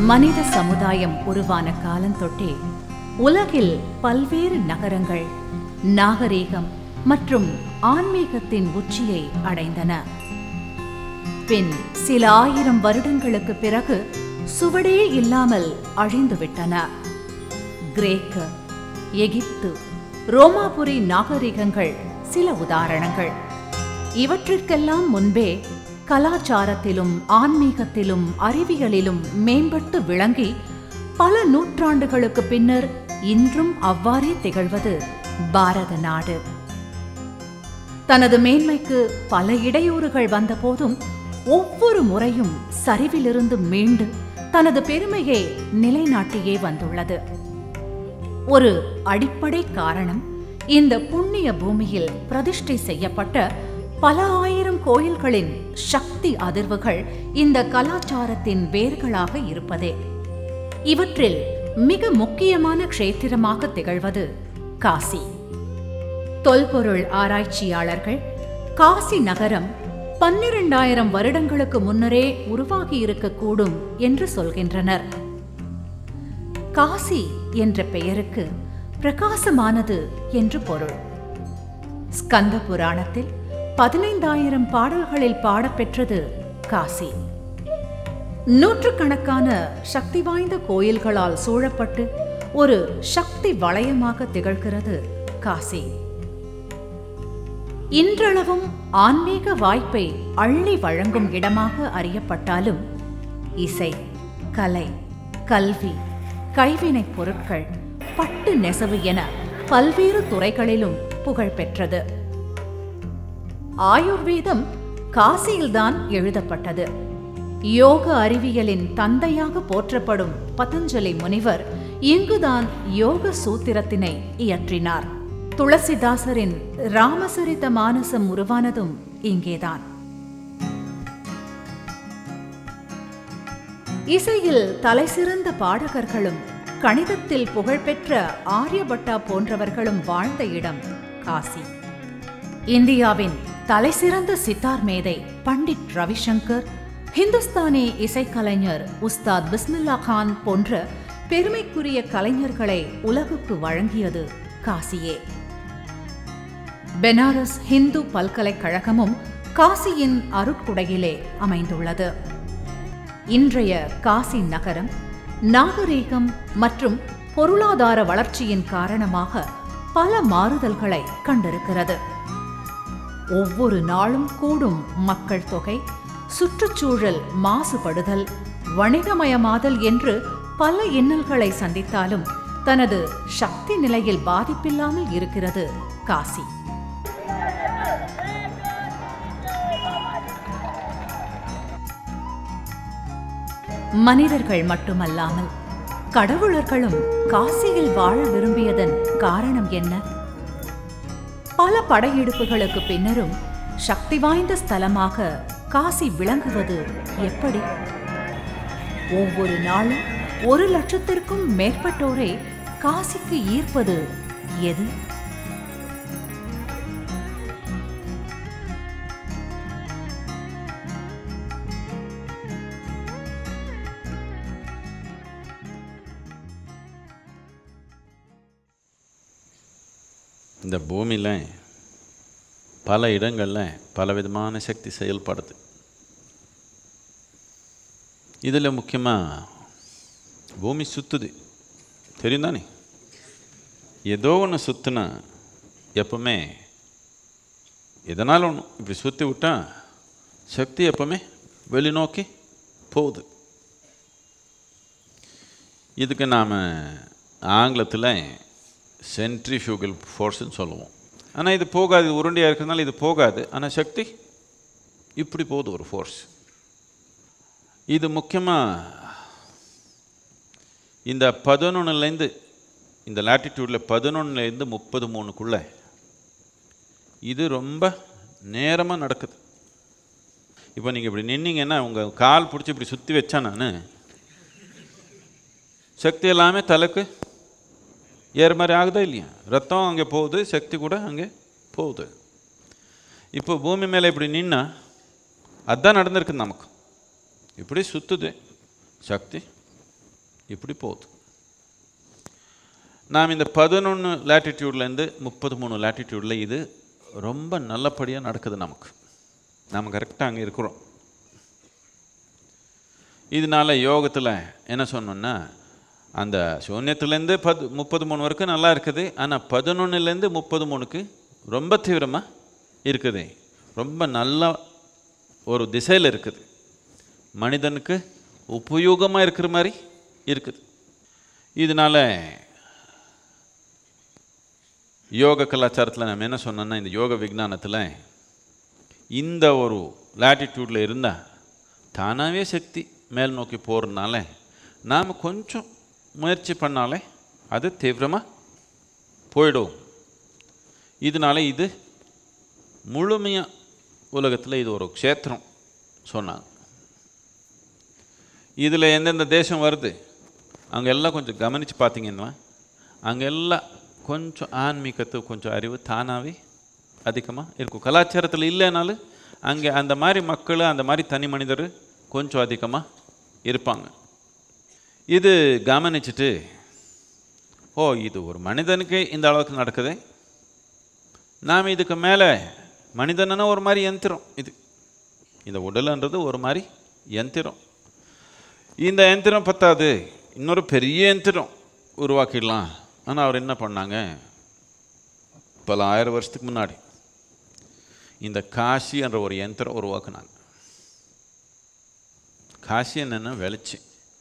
மனித சமுதாயம் உருவான காலம் தொட்டே உலகில் பல்வேறு நகரங்கள் நாகரீகம் மற்றும் ஆன்மீகத்தின் உச்சியை அடைந்தன பின் சில ஆயிரம் வருடங்களுக்கு பிறகு சுவடே இல்லாமல் அழிந்துவிட்டன கிரேக்க எகிப்து ரோமாபுரி நாகரிகங்கள் சில உதாரணங்கள் இவற்றிற்கெல்லாம் முன்பே கலாச்சாரத்திலும் ஆன்மீகத்திலும் அறிவியலிலும் மேம்பட்டு விளங்கி பல நூற்றாண்டுகளுக்கு பின்னர் இன்றும் அவ்வாறே திகழ்வது பாரத நாடு தனது மேன்மைக்கு பல இடையூறுகள் வந்தபோதும் ஒவ்வொரு முறையும் சரிவிலிருந்து மீண்டு தனது பெருமையை நிலைநாட்டியே வந்துள்ளது ஒரு அடிப்படை காரணம் இந்த புண்ணிய பூமியில் பிரதிஷ்டை செய்யப்பட்ட பல ஆயிரம் கோயில்களின் சக்தி அதிர்வுகள் இந்த கலாச்சாரத்தின் வேர்களாக இருப்பதே இவற்றில் மிக முக்கியமான க்ஷேத்திரமாக திகழ்வது காசி தொல்பொருள் ஆராய்ச்சியாளர்கள் காசி நகரம் பன்னிரண்டாயிரம் வருடங்களுக்கு முன்னரே உருவாகி இருக்கக்கூடும் என்று சொல்கின்றனர் காசி என்ற பெயருக்கு பிரகாசமானது என்று பொருள் ஸ்கந்த புராணத்தில் பதினைந்தாயிரம் பாடல்களில் பாடப்பெற்றது காசி நூற்றுக்கணக்கான சக்தி வாய்ந்த கோயில்களால் சூழப்பட்டு ஒரு சக்தி வளையமாக திகழ்கிறது காசி இன்றளவும் ஆன்மீக வாய்ப்பை அள்ளி வழங்கும் இடமாக அறியப்பட்டாலும் இசை கலை கல்வி கைவினைப் பொருட்கள் பட்டு நெசவு என பல்வேறு துறைகளிலும் புகழ் பெற்றது ஆயுர்வேதம் காசியில்தான் எழுதப்பட்டது யோக அறிவியலின் தந்தையாக போற்றப்படும் பதஞ்சலி முனிவர் இங்குதான் யோக சூத்திரத்தினை இயற்றினார் துளசிதாசரின் ராமசரித மானசம் உருவானதும் இங்கேதான் இசையில் தலைசிறந்த பாடகர்களும் கணிதத்தில் புகழ்பெற்ற ஆரியபட்டா போன்றவர்களும் வாழ்ந்த இடம் காசி இந்தியாவின் தலைசிறந்த சித்தார் மேதை பண்டிட் ரவிசங்கர் ஹிந்துஸ்தானி இசைக்கலைஞர் உஸ்தாத் பிஸ்மில்லா கான் போன்ற பெருமைக்குரிய கலைஞர்களை உலகுக்கு வழங்கியது காசியே பெனாரஸ் ஹிந்து பல்கலைக்கழகமும் காசியின் அருட்குடையிலே அமைந்துள்ளது இன்றைய காசி நகரம் நாகரீகம் மற்றும் பொருளாதார வளர்ச்சியின் காரணமாக பல மாறுதல்களை கண்டிருக்கிறது ஒவ்வொரு நாளும் கூடும் மக்கள் தொகை சுற்றுச்சூழல் மாசுபடுதல் வணிகமயமாதல் என்று பல இன்னல்களை சந்தித்தாலும் தனது சக்தி நிலையில் பாதிப்பில்லாமல் இருக்கிறது காசி மனிதர்கள் மட்டுமல்லாமல் கடவுளர்களும் காசியில் வாழ விரும்பியதன் காரணம் என்ன பல படையெடுப்புகளுக்கு பின்னரும் சக்தி வாய்ந்த ஸ்தலமாக காசி விளங்குவது எப்படி ஒவ்வொரு நாளும் ஒரு லட்சத்திற்கும் மேற்பட்டோரை காசிக்கு ஈர்ப்பது எது இந்த பூமியில் பல இடங்களில் பலவிதமான சக்தி செயல்படுது இதில் முக்கியமாக பூமி சுற்றுது தெரியும் தானே ஏதோ ஒன்று சுற்றுனா எப்பவுமே எதனாலும் ஒன்று இப்படி சுற்றி விட்டா சக்தி எப்பவுமே வெளிநோக்கி போகுது இதுக்கு நாம் ஆங்கிலத்தில் சென்ட்ரிஃபியூகல் ஃபோர்ஸ்னு சொல்லுவோம் ஆனால் இது போகாது இது உருண்டையாக இருக்கிறதுனால இது போகாது ஆனால் சக்தி இப்படி போகுது ஒரு ஃபோர்ஸ் இது முக்கியமாக இந்த பதினொன்றுலேருந்து இந்த லாட்டிடியூடில் பதினொன்றுலேருந்து முப்பது மூணுக்குள்ளே இது ரொம்ப நேரமாக நடக்குது இப்போ நீங்கள் இப்படி நின்னீங்கன்னா உங்கள் கால் பிடிச்சி இப்படி சுற்றி வச்சா நான் சக்தி எல்லாமே தலைக்கு ஏற மாதிரி ஆகுதா இல்லையா ரத்தம் அங்கே போகுது சக்தி கூட அங்கே போகுது இப்போ பூமி மேலே இப்படி நின்னா அதான் நடந்திருக்கு நமக்கு இப்படி சுற்றுது சக்தி இப்படி போகுது நாம் இந்த பதினொன்று லேட்டிடியூட்லேருந்து முப்பது மூணு லேட்டிடியூடில் இது ரொம்ப நல்லபடியாக நடக்குது நமக்கு நாம் கரெக்டாக அங்கே இருக்கிறோம் இதனால யோகத்தில் என்ன சொன்னோன்னா அந்த சூன்யத்துலேருந்து பது முப்பது மூணு வரைக்கும் நல்லா இருக்குது ஆனால் பதினொன்றுலேருந்து முப்பது மூணுக்கு ரொம்ப தீவிரமாக இருக்குது ரொம்ப நல்ல ஒரு திசையில் இருக்குது மனிதனுக்கு உபயோகமாக இருக்கிற மாதிரி இருக்குது இதனால யோக கலாச்சாரத்தில் நம்ம என்ன சொன்னோன்னா இந்த யோக விஞ்ஞானத்தில் இந்த ஒரு லாட்டிடியூடில் இருந்தால் தானாகவே சக்தி மேல் நோக்கி போகிறதுனால நாம் கொஞ்சம் முயற்சி பண்ணாலே அது தீவிரமாக போயிடும் இதனால இது முழுமையாக உலகத்தில் இது ஒரு க்ஷேத்திரம் சொன்னாங்க இதில் எந்தெந்த தேசம் வருது அங்கே எல்லாம் கொஞ்சம் கவனித்து பார்த்தீங்கன்னா அங்கே எல்லாம் கொஞ்சம் ஆன்மீகத்து கொஞ்சம் அறிவு தானாகவே அதிகமாக இருக்கும் கலாச்சாரத்தில் இல்லைனாலும் அங்கே அந்த மாதிரி மக்கள் அந்த மாதிரி தனி மனிதர் கொஞ்சம் அதிகமாக இருப்பாங்க இது கவனிச்சுட்டு ஓ இது ஒரு மனிதனுக்கு இந்த அளவுக்கு நடக்குது நாம் இதுக்கு மேலே மனிதனா ஒரு மாதிரி யந்திரம் இது இந்த உடல்ன்றது ஒரு மாதிரி யந்திரம் இந்த யந்திரம் பத்தாது இன்னொரு பெரிய யந்திரம் உருவாக்கிடலாம் ஆனால் அவர் என்ன பண்ணாங்க பல ஆயிரம் வருஷத்துக்கு முன்னாடி இந்த காசி என்ற ஒரு யந்திரம் உருவாக்குனாங்க காசி என்னென்னா வெளிச்சு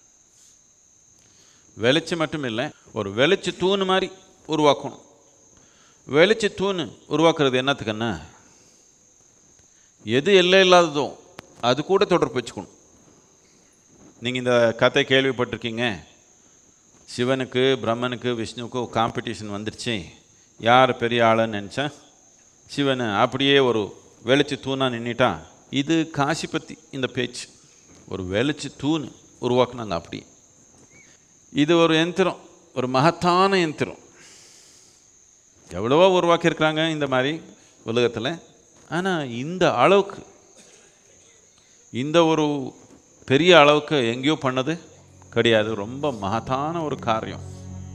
வெளிச்சு மட்டும் இல்லை ஒரு வெளிச்சு தூண் மாதிரி உருவாக்கணும் வெளிச்சு தூண் உருவாக்குறது என்னத்துக்குன்னா எது எல்லை இல்லாததோ அது கூட தொடர்பு வச்சுக்கணும் நீங்கள் இந்த கதை கேள்விப்பட்டிருக்கீங்க சிவனுக்கு பிரம்மனுக்கு விஷ்ணுவுக்கு காம்படிஷன் வந்துருச்சு யார் பெரிய ஆளுன்னு நினச்சா சிவனை அப்படியே ஒரு வெளிச்சு தூணாக நின்றுட்டான் இது காசி பற்றி இந்த பேச்சு ஒரு வெளிச்சு தூண் உருவாக்குனாங்க அப்படியே இது ஒரு யந்திரம் ஒரு மகத்தான யந்திரம் எவ்வளவோ உருவாக்கியிருக்கிறாங்க இந்த மாதிரி உலகத்தில் ஆனால் இந்த அளவுக்கு இந்த ஒரு பெரிய அளவுக்கு எங்கேயோ பண்ணது கிடையாது ரொம்ப மகத்தான ஒரு காரியம்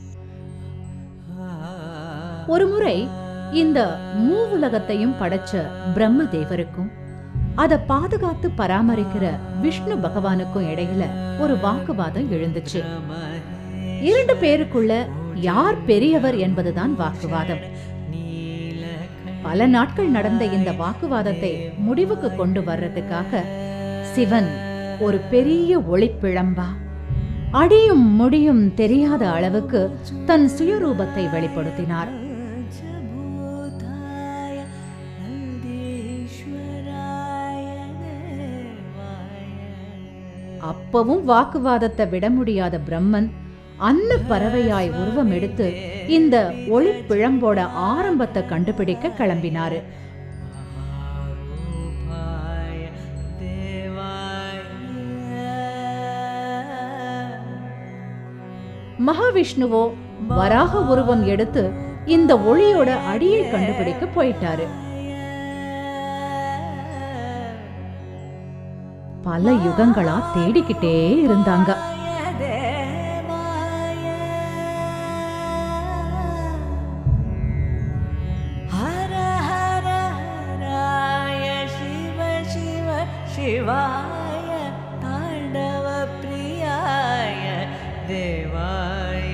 ஒருமுறை இந்த மூவுலகத்தையும் படைச்ச பிரம்ம தேவருக்கும் அதை பாதுகாத்து பராமரிக்கிற விஷ்ணு பகவானுக்கும் இடையில ஒரு வாக்குவாதம் எழுந்துச்சு இரண்டு பேருக்குள்ள யார் பெரியவர் என்பதுதான் வாக்குவாதம் பல நாட்கள் நடந்த இந்த வாக்குவாதத்தை முடிவுக்கு கொண்டு வர்றதுக்காக சிவன் ஒரு பெரிய ஒளிப்பிழம்பா அடியும் முடியும் தெரியாத அளவுக்கு தன் சுயரூபத்தை வெளிப்படுத்தினார் அப்பவும் வாக்குவாதத்தை விட முடியாத பிரம்மன் அன்ன பறவையாய் உருவம் எடுத்து இந்த ஒளிப்பிழம்போட ஆரம்பத்தை கண்டுபிடிக்க கிளம்பினாரு மகாவிஷ்ணுவோ வராக உருவம் எடுத்து இந்த ஒளியோட அடியை கண்டுபிடிக்க போயிட்டாரு பல யுகங்களா தேடிக்கிட்டே இருந்தாங்க हर हर हराय शिव शिव शिवाय ताण्डव प्रियाय देवाय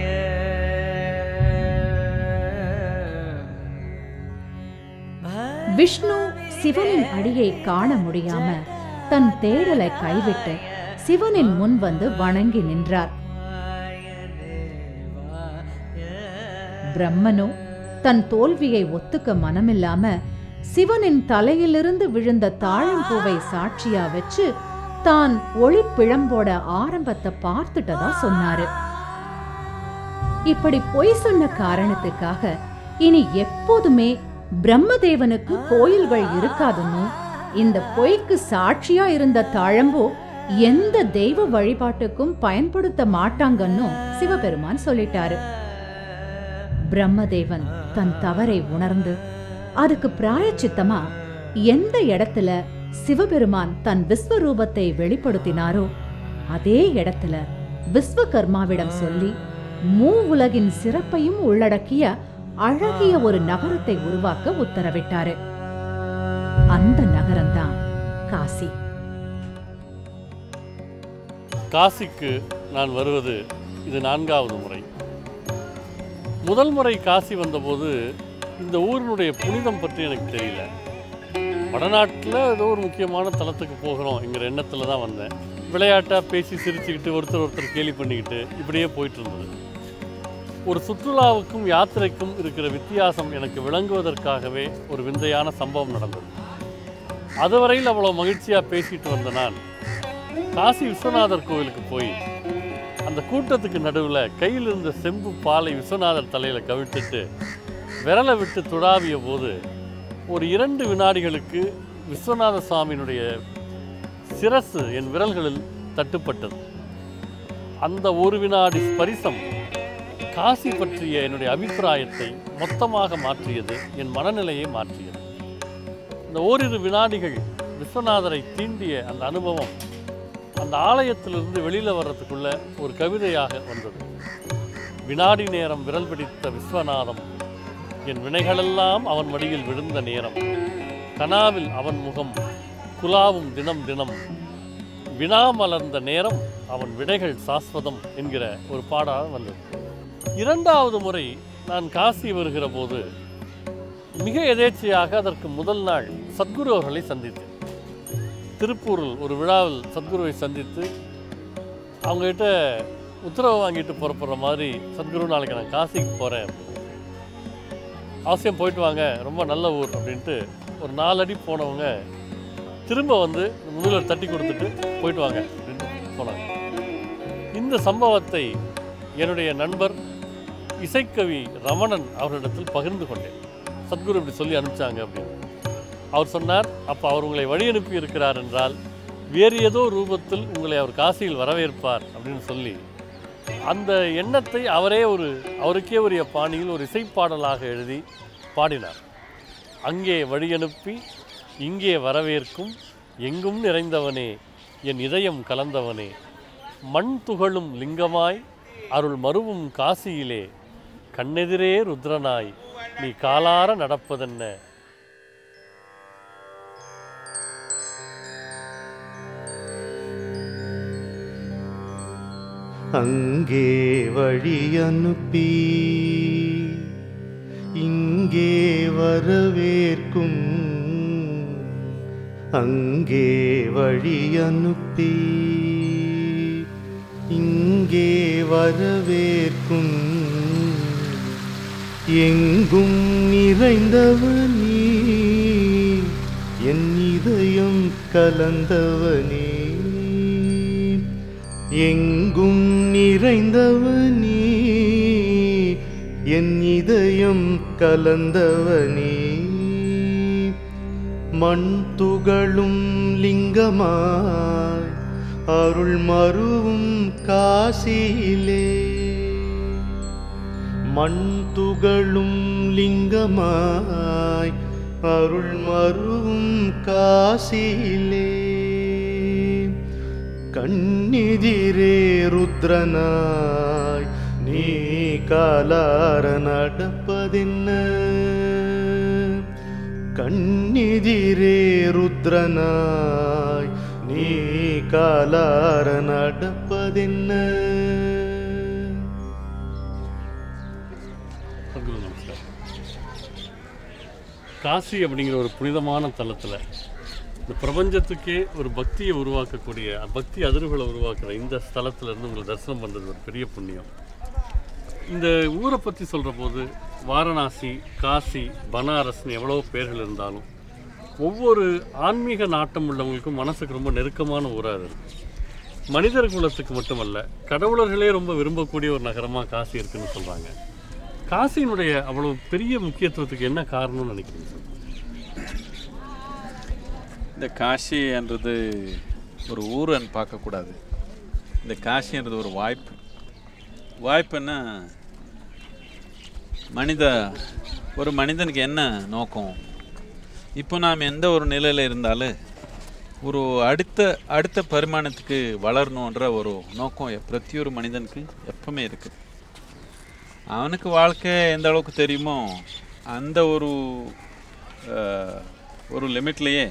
விஷ்ணு சிவனின் அடியை காண முடியாம தன் தேடலை கைவிட்டு சிவனின் முன் வந்து வணங்கி நின்றார் பிரம்மனோ தன் தோல்வியை ஒத்துக்க மனமில்லாம சிவனின் தலையிலிருந்து விழுந்த தாழம்பூவை சாட்சியா வச்சு தான் ஒளிப்பிழம்போட ஆரம்பத்தை பார்த்துட்டதா சொன்னாரு இப்படி பொய் சொன்ன காரணத்துக்காக இனி எப்போதுமே பிரம்மதேவனுக்கு கோயில்கள் இருக்காதுன்னு இந்த பொய்க்கு சாட்சியா இருந்த தாழம்பூ எந்த தெய்வ வழிபாட்டுக்கும் பயன்படுத்த மாட்டாங்கன்னு சிவபெருமான் சொல்லிட்டாரு பிரம்மதேவன் தன் தவறை உணர்ந்து அதுக்கு பிராயச்சித்தமா எந்த இடத்துல சிவபெருமான் தன் விஸ்வரூபத்தை வெளிப்படுத்தினாரோ அதே இடத்துல விஸ்வகர்மாவிடம் சொல்லி மூ உலகின் சிறப்பையும் உள்ளடக்கிய அழகிய ஒரு நகரத்தை உருவாக்க உத்தரவிட்டாரு அந்த நகரம்தான் காசி காசிக்கு நான் வருவது இது நான்காவது முறை முதல் முறை காசி வந்தபோது இந்த ஊரினுடைய புனிதம் பற்றி எனக்கு தெரியல வடநாட்டில் ஏதோ ஒரு முக்கியமான தலத்துக்கு போகிறோம் என்கிற எண்ணத்தில் தான் வந்தேன் விளையாட்டாக பேசி சிரிச்சுக்கிட்டு ஒருத்தர் ஒருத்தர் கேலி பண்ணிக்கிட்டு இப்படியே போயிட்டு இருந்தது ஒரு சுற்றுலாவுக்கும் யாத்திரைக்கும் இருக்கிற வித்தியாசம் எனக்கு விளங்குவதற்காகவே ஒரு விந்தையான சம்பவம் நடந்தது அதுவரையில் அவ்வளோ மகிழ்ச்சியாக பேசிட்டு வந்த நான் காசி விஸ்வநாதர் கோவிலுக்கு போய் அந்த கூட்டத்துக்கு நடுவில் கையில் இருந்த செம்பு பாலை விஸ்வநாதர் தலையில் கவிழ்த்துட்டு விரலை விட்டு துடாவிய போது ஒரு இரண்டு வினாடிகளுக்கு விஸ்வநாத சுவாமியினுடைய சிரசு என் விரல்களில் தட்டுப்பட்டது அந்த ஒரு வினாடி ஸ்பரிசம் காசி பற்றிய என்னுடைய அபிப்பிராயத்தை மொத்தமாக மாற்றியது என் மனநிலையை மாற்றியது இந்த ஓரிரு வினாடிகள் விஸ்வநாதரை தீண்டிய அந்த அனுபவம் அந்த ஆலயத்திலிருந்து வெளியில் வர்றதுக்குள்ள ஒரு கவிதையாக வந்தது வினாடி நேரம் விரல் பிடித்த விஸ்வநாதம் என் வினைகளெல்லாம் அவன் மடியில் விழுந்த நேரம் கனாவில் அவன் முகம் குலாவும் தினம் தினம் வினா மலர்ந்த நேரம் அவன் விடைகள் சாஸ்வதம் என்கிற ஒரு பாடாக வந்தது இரண்டாவது முறை நான் காசி வருகிற போது மிக எதேச்சையாக அதற்கு முதல் நாள் சத்குரு அவர்களை சந்தித்தேன் திருப்பூரில் ஒரு விழாவில் சத்குருவை சந்தித்து அவங்ககிட்ட உத்தரவு வாங்கிட்டு புறப்படுற மாதிரி சத்குரு நாளைக்கு நான் காசிக்கு போகிறேன் அவசியம் போயிட்டு வாங்க ரொம்ப நல்ல ஊர் அப்படின்ட்டு ஒரு நாலு அடி போனவங்க திரும்ப வந்து முதல்வர் தட்டி கொடுத்துட்டு போயிட்டு வாங்க அப்படின்ட்டு போனாங்க இந்த சம்பவத்தை என்னுடைய நண்பர் இசைக்கவி ரமணன் அவரிடத்தில் பகிர்ந்து கொண்டேன் சத்குரு இப்படி சொல்லி அனுப்பிச்சாங்க அப்படின்னு அவர் சொன்னார் அப்போ அவர் உங்களை வழி அனுப்பி இருக்கிறார் என்றால் வேறு ஏதோ ரூபத்தில் உங்களை அவர் காசியில் வரவேற்பார் அப்படின்னு சொல்லி அந்த எண்ணத்தை அவரே ஒரு அவருக்கே உரிய பாணியில் ஒரு இசைப்பாடலாக எழுதி பாடினார் அங்கே வழி அனுப்பி இங்கே வரவேற்கும் எங்கும் நிறைந்தவனே என் இதயம் கலந்தவனே மண் துகளும் லிங்கமாய் அருள் மருவும் காசியிலே கண்ணெதிரே ருத்ரனாய் நீ காலார நடப்பதென்ன அங்கே வழி அனுப்பி இங்கே வரவேற்கும் அங்கே வழி அனுப்பி இங்கே வரவேற்கும் எங்கும் நிறைந்தவனே என் இதயம் கலந்தவனே எங்கும் நிறைந்தவனே என் இதயம் கலந்தவனே மண் துகளும் லிங்கமாய் அருள் மருவும் காசியிலே மண் துகளும் லிங்கமாய் அருள் மருவும் காசியிலே கண்ணெதிரே ருத்ரனாய் நீ காலார நடப்பதென்ன கண்ணெதிரே ருத்ரனாய் நீ காலார நடப்பதென்ன சத்குரு நமஸ்கார் காசி அப்படிங்கிற ஒரு புனிதமான தலத்தில் இந்த பிரபஞ்சத்துக்கே ஒரு பக்தியை உருவாக்கக்கூடிய பக்தி அதிர்வுகளை உருவாக்குற இந்த ஸ்தலத்துல இருந்து உங்களை தரிசனம் பண்ணுறது ஒரு பெரிய புண்ணியம் இந்த ஊரை பற்றி சொல்கிற போது வாரணாசி காசி பனாரஸ்னு எவ்வளோ பேர்கள் இருந்தாலும் ஒவ்வொரு ஆன்மீக நாட்டம் உள்ளவங்களுக்கும் மனசுக்கு ரொம்ப நெருக்கமான ஊராக இருக்கு மனிதர் குலத்துக்கு மட்டுமல்ல கடவுளர்களே ரொம்ப விரும்பக்கூடிய ஒரு நகரமாக காசி இருக்குன்னு சொல்கிறாங்க காசியினுடைய அவ்வளவு பெரிய முக்கியத்துவத்துக்கு என்ன காரணம்னு நினைக்கிறீங்க சார் இந்த காசின்றது ஒரு ஊருன்னு பார்க்கக்கூடாது இந்த காசின்றது ஒரு வாய்ப்பு வாய்ப்புன்னா மனித ஒரு மனிதனுக்கு என்ன நோக்கம் இப்போ நாம் எந்த ஒரு நிலையில் இருந்தாலும் ஒரு அடுத்த அடுத்த பரிமாணத்துக்கு வளரணுன்ற ஒரு நோக்கம் எப்- பிரத்தியொரு மனிதனுக்கு எப்பவுமே இருக்குது அவனுக்கு வாழ்க்கை எந்த அளவுக்கு தெரியுமோ அந்த ஒரு அஹ், ஒரு லிமிட்லேயே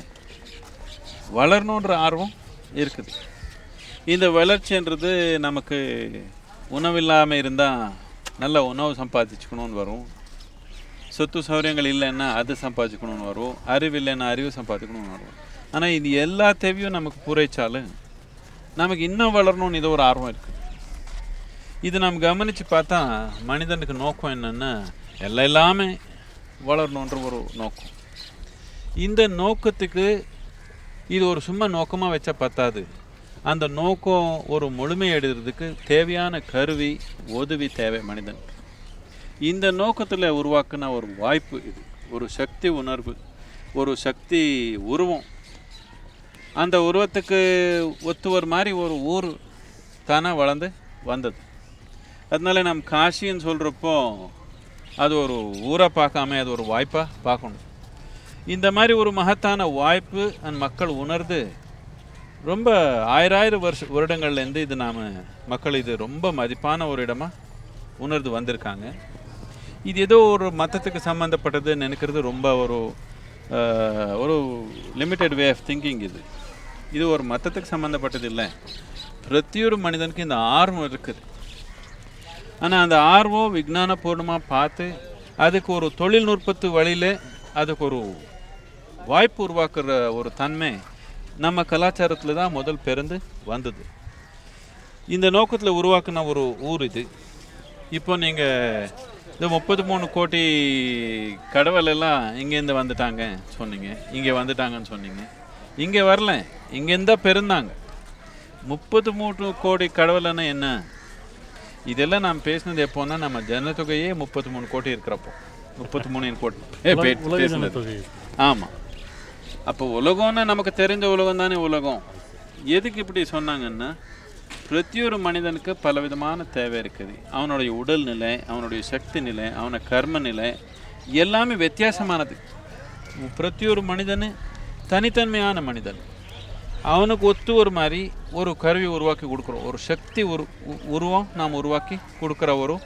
வளரணுன்ற ஆர்வம் இருக்குது இந்த வளர்ச்சின்றது நமக்கு உணவில்லாமல் இருந்தால் நல்ல உணவு சம்பாதிச்சுக்கணும்னு வரும் சொத்து சௌகரியங்கள் இல்லைன்னா அது சம்பாதிக்கணும்னு வரும் அறிவு இல்லைன்னா அறிவு சம்பாதிக்கணும்னு வரும் ஆனால் இது எல்லா தேவையும் நமக்கு பூரைச்சாலும் நமக்கு இன்னும் வளரணும்னு இது ஒரு ஆர்வம் இருக்குது இது நம்ம கவனித்து பார்த்தா மனிதனுக்கு நோக்கம் என்னென்னா எல்லாம் எல்லாமே வளரணுன்ற ஒரு நோக்கம் இந்த நோக்கத்துக்கு இது ஒரு சும்மா நோக்கமாக வச்சா பத்தாது அந்த நோக்கம் ஒரு முழுமை அடைகிறதுக்கு தேவையான கருவி உதவி தேவை மனிதனுக்கு இந்த நோக்கத்தில் உருவாக்குன ஒரு வாய்ப்பு இது ஒரு சக்தி உணர்வு ஒரு சக்தி உருவம் அந்த உருவத்துக்கு ஒத்து ஒரு மாதிரி ஒரு ஊர் தானாக வளர்ந்து வந்தது அதனால நம்ம காசின்னு சொல்கிறப்போ அது ஒரு ஊரை பார்க்காம அது ஒரு வாய்ப்பாக பார்க்கணும் இந்த மாதிரி ஒரு மகத்தான வாய்ப்பு அந்த மக்கள் உணர்ந்து ரொம்ப ஆயிராயிரம் வருஷ வருடங்கள்லேருந்து இது நாம் மக்கள் இது ரொம்ப மதிப்பான ஒரு இடமா உணர்ந்து வந்திருக்காங்க இது ஏதோ ஒரு மதத்துக்கு சம்மந்தப்பட்டதுன்னு நினைக்கிறது ரொம்ப ஒரு அஹ், ஒரு லிமிட்டெட் வே ஆஃப் திங்கிங் இது இது ஒரு மதத்துக்கு சம்மந்தப்பட்டது இல்லை பிரத்தியொரு மனிதனுக்கு இந்த ஆர்வம் இருக்குது ஆனால் அந்த ஆர்வம் விஞ்ஞானபூர்ணமாக பார்த்து அதுக்கு ஒரு தொழில்நுட்பத்து வழியில் அதுக்கு ஒரு வாய்ப்பு உருவாக்குற ஒரு தன்மை நம்ம கலாச்சாரத்தில் தான் முதல் பிறந்து வந்தது இந்த நோக்கத்தில் உருவாக்குன ஒரு ஊர் இது இப்போ நீங்கள் இந்த முப்பத்தி மூணு கோடி கடவுள் எல்லாம் இங்கேருந்து வந்துட்டாங்க சொன்னீங்க இங்கே வந்துட்டாங்கன்னு சொன்னீங்க இங்கே வரல இங்கேருந்து தான் பிறந்தாங்க முப்பத்து மூணு கோடி கடவுள்னா என்ன இதெல்லாம் நாம் பேசினது எப்போன்னா நம்ம ஜனத்தொகையே முப்பத்தி மூணு கோடி இருக்கிறப்போ முப்பத்தி மூணு கோடி ஏ, பே- உலக பேசினது ஜனத்தொகை ஆமாம் அப்போ உலகம்னா நமக்கு தெரிஞ்ச உலகம் தானே உலகம் எதுக்கு இப்படி சொன்னாங்கன்னா பிரத்தியொரு மனிதனுக்கு பலவிதமான தேவை இருக்குது அவனுடைய உடல் நிலை அவனுடைய சக்தி நிலை அவன கர்ம நிலை எல்லாமே வித்தியாசமானது பிரத்தியொரு மனிதனு தனித்தன்மையான மனிதன் அவனுக்கு ஒத்து ஒரு மாதிரி ஒரு கருவி உருவாக்கி கொடுக்குறோம் ஒரு சக்தி உரு உ- உருவம் நாம் உருவாக்கி கொடுக்குற ஒரு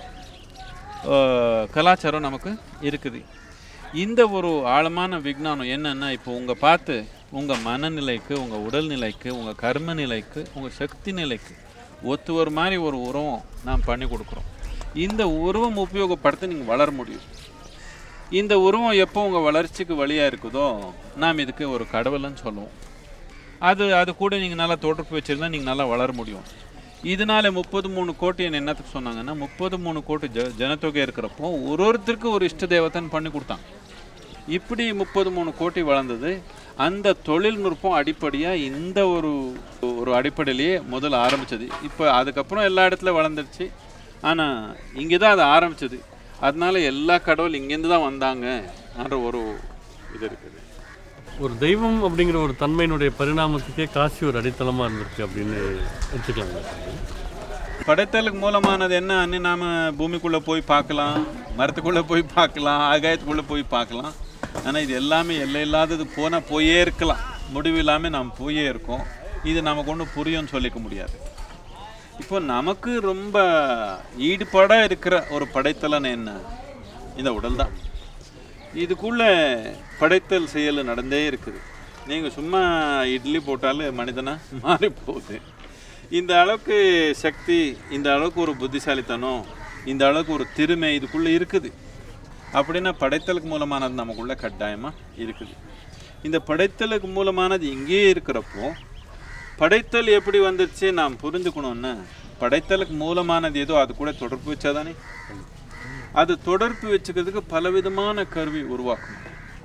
அஹ், கலாச்சாரம் நமக்கு இருக்குது இந்த ஒரு ஆழமான விஞ்ஞானம் என்னன்னா இப்போ உங்கள் பார்த்து உங்கள் மனநிலைக்கு உங்கள் உடல்நிலைக்கு உங்கள் கர்ம நிலைக்கு உங்கள் சக்தி நிலைக்கு ஒத்து ஒரு மாதிரி ஒரு உருவம் நாம் பண்ணி கொடுக்குறோம் இந்த உருவம் உபயோகப்படுத்தி நீங்கள் வளர முடியும் இந்த உருவம் எப்போ உங்கள் வளர்ச்சிக்கு வழியாக இருக்குதோ நாம் இதுக்கு ஒரு கடவுள்னு சொல்லுவோம் அது அது கூட நீங்கள் நல்லா தொடர்பு வச்சுருந்தா நீங்கள் நல்லா வளர முடியும் இதனால முப்பது மூணு கோடி என்ன என்னத்துக்கு சொன்னாங்கன்னா முப்பது மூணு கோடி ஜ ஜனத்தொகை இருக்கிறப்போ ஒரு ஒருத்தருக்கு ஒரு இஷ்ட தேவதைன்னு பண்ணி கொடுத்தாங்க இப்படி முப்பது மூணு கோடி வளர்ந்தது அந்த தொழில்நுட்பம் அடிப்படையாக இந்த ஒரு ஒரு அடிப்படையிலேயே முதல்ல ஆரம்பிச்சது இப்போ அதுக்கப்புறம் எல்லா இடத்துல வளர்ந்துருச்சு ஆனால் இங்கே தான் அது ஆரம்பிச்சது அதனால எல்லா கடவுள் இங்கேருந்து தான் வந்தாங்கன்ற ஒரு இது இருக்குது ஒரு தெய்வம் அப்படிங்கிற ஒரு தன்மையினுடைய பரிணாமத்துக்கே காசி ஒரு அடித்தளமாக இருந்திருக்கு அப்படின்னு எடுத்துக்கலாங்க படைத்தலுக்கு மூலமானது என்ன அன்னு நாம பூமிக்குள்ளே போய் பார்க்கலாம் மரத்துக்குள்ளே போய் பார்க்கலாம் ஆகாயத்துக்குள்ளே போய் பார்க்கலாம் ஆனால் இது எல்லாமே எல்லை இல்லாதது போனால் போயே இருக்கலாம் முடிவு இல்லாமல் நாம் போயே இருக்கோம் இது நமக்கு ஒன்றும் புரியும்னு சொல்லிக்க முடியாது இப்போ நமக்கு ரொம்ப ஈடுபாடாக இருக்கிற ஒரு படைத்தலன்னு என்ன இந்த உடல் தான் இதுக்குள்ள படைத்தல் செயல் நடந்தே இருக்குது நீங்கள் சும்மா இட்லி போட்டாலும் மனிதனா மாறி போகுது இந்த அளவுக்கு சக்தி இந்த அளவுக்கு ஒரு புத்திசாலித்தனம் இந்த அளவுக்கு ஒரு திறமை இதுக்குள்ளே இருக்குது அப்படின்னா படைத்தலுக்கு மூலமானது நமக்குள்ள கட்டாயமாக இருக்குது இந்த படைத்தலுக்கு மூலமானது இங்கேயே இருக்கிறப்போ படைத்தல் எப்படி வந்துருச்சு நாம் புரிஞ்சுக்கணும்னா படைத்தலுக்கு மூலமானது ஏதோ அது கூட தொடர்பு வச்சாதானே அது தொடர்பு வச்சுக்கிறதுக்கு பலவிதமான கருவி உருவாக்கணும்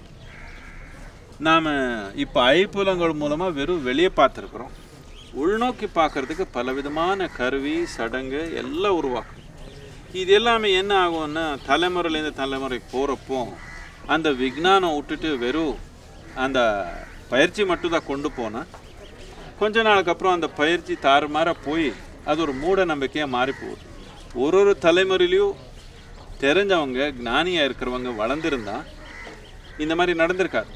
நாம் இப்போ ஐப்புலங்கள் மூலமாக வெறும் வெளியே பார்த்துருக்குறோம் உள்நோக்கி பார்க்கறதுக்கு பலவிதமான கருவி சடங்கு எல்லாம் உருவாக்கணும் இது எல்லாமே என்ன ஆகும்னா தலைமுறையிலேருந்து தலைமுறைக்கு போகிறப்போ அந்த விஞ்ஞானம் விட்டுட்டு வெறும் அந்த பயிற்சி மட்டும் தான் கொண்டு போனால் கொஞ்ச நாளுக்கு அப்புறம் அந்த பயிற்சி தாறுமாற போய் அது ஒரு மூட நம்பிக்கையாக மாறி போகுது ஒரு ஒரு தலைமுறையிலையும் தெரிஞ்சவங்க ஞானியாக இருக்கிறவங்க வளர்ந்துருந்தா இந்த மாதிரி நடந்திருக்காது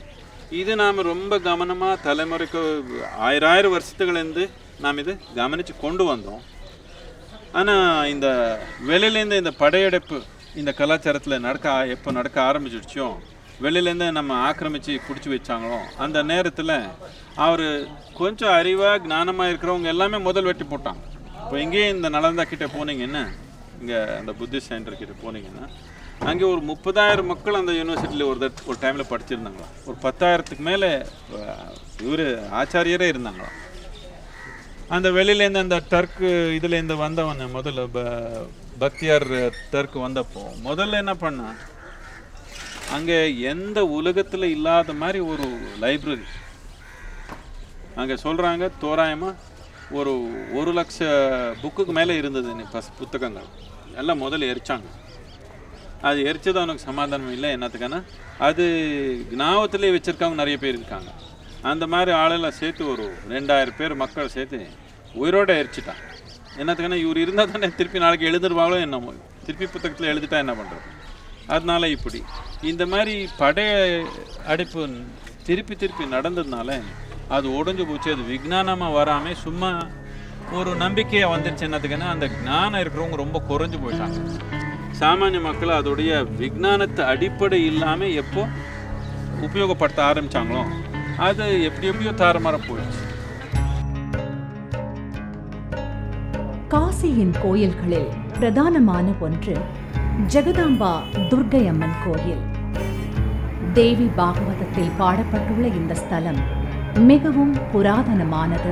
இது நாம் ரொம்ப கவனமாக தலைமுறைக்கு ஆயிரம் ஆயிரம் வருஷத்துலேருந்து நாம் இது கவனித்து கொண்டு வந்தோம் ஆனால் இந்த வெளியிலேருந்து இந்த படையெடுப்பு இந்த கலாச்சாரத்தில் நடக்க ஆ- எப்போ நடக்க ஆரம்பிச்சிடுச்சோ வெளியிலேருந்து நம்ம ஆக்கிரமித்து பிடிச்சி வச்சாங்களோ அந்த நேரத்தில் அவர் கொஞ்சம் அறிவாக ஞானமாக இருக்கிறவங்க எல்லாமே முதல் வெட்டி போட்டாங்க இப்போ இங்கேயே இந்த நலந்தா கிட்ட போனீங்கன்னா இங்கே அந்த புத்திஸ்ட் சென்டர் கிட்ட போனீங்கன்னா அங்கே ஒரு முப்பதாயிரம் மக்கள் அந்த யூனிவர்சிட்டியில் ஒரு தட் ஒரு டைமில் படிச்சிருந்தாங்களாம் ஒரு பத்தாயிரத்துக்கு மேலே இவர் ஆச்சாரியரே இருந்தாங்களாம் அந்த வெளியிலேருந்து அந்த டர்க்கு இதுலேருந்து வந்தவன் முதல்ல ப பக்தியார் டர்க்கு வந்தப்போ முதல்ல என்ன பண்ணான் அங்கே எந்த உலகத்தில் இல்லாத மாதிரி ஒரு லைப்ரரி அங்கே சொல்கிறாங்க தோராயமாக ஒரு ஒரு லட்ச புக்குக்கு மேலே இருந்தது நீ பஸ் புத்தகங்கள் எல்லாம் முதல்ல எரிச்சாங்க அது எரிச்சது அவனுக்கு சமாதானம் இல்லை என்னத்துக்கான அது ஞாபகத்திலே வச்சுருக்கவங்க நிறைய பேர் இருக்காங்க அந்த மாதிரி ஆளெல்லாம் சேர்த்து ஒரு ரெண்டாயிரம் பேர் மக்கள் சேர்த்து உயிரோட எரிச்சிட்டான் என்னத்துக்கான இவர் இருந்தால் தானே திருப்பி நாளைக்கு எழுதுருவாங்களோ என்னமோ திருப்பி புத்தகத்தில் எழுதிட்டா என்ன பண்ணுறது அதனால இப்படி இந்த மாதிரி படைய அடைப்பு திருப்பி திருப்பி நடந்ததுனால அது உடைஞ்சு போச்சு அது விஞ்ஞானமாக வராமல் சும்மா ஒரு நம்பிக்கையாக வந்துருச்சு என்னத்துக்குன்னா அந்த ஞானம் இருக்கிறவங்க ரொம்ப குறைஞ்சு போயிட்டாங்க சாமானிய மக்கள் அதோடைய விஞ்ஞானத்தை அடிப்படை இல்லாமல் எப்போ உபயோகப்படுத்த ஆரம்பிச்சாங்களோ அது எப்படி எப்படியோ தாறுமாற போயிடுச்சு காசியின் கோயில்களில் பிரதானமான ஒன்று ஜெகதாம்பா துர்க்கை அம்மன் கோயில் தேவி பாகவதத்தில் பாடப்பட்டுள்ள இந்த ஸ்தலம் மிகவும் புராதனமானது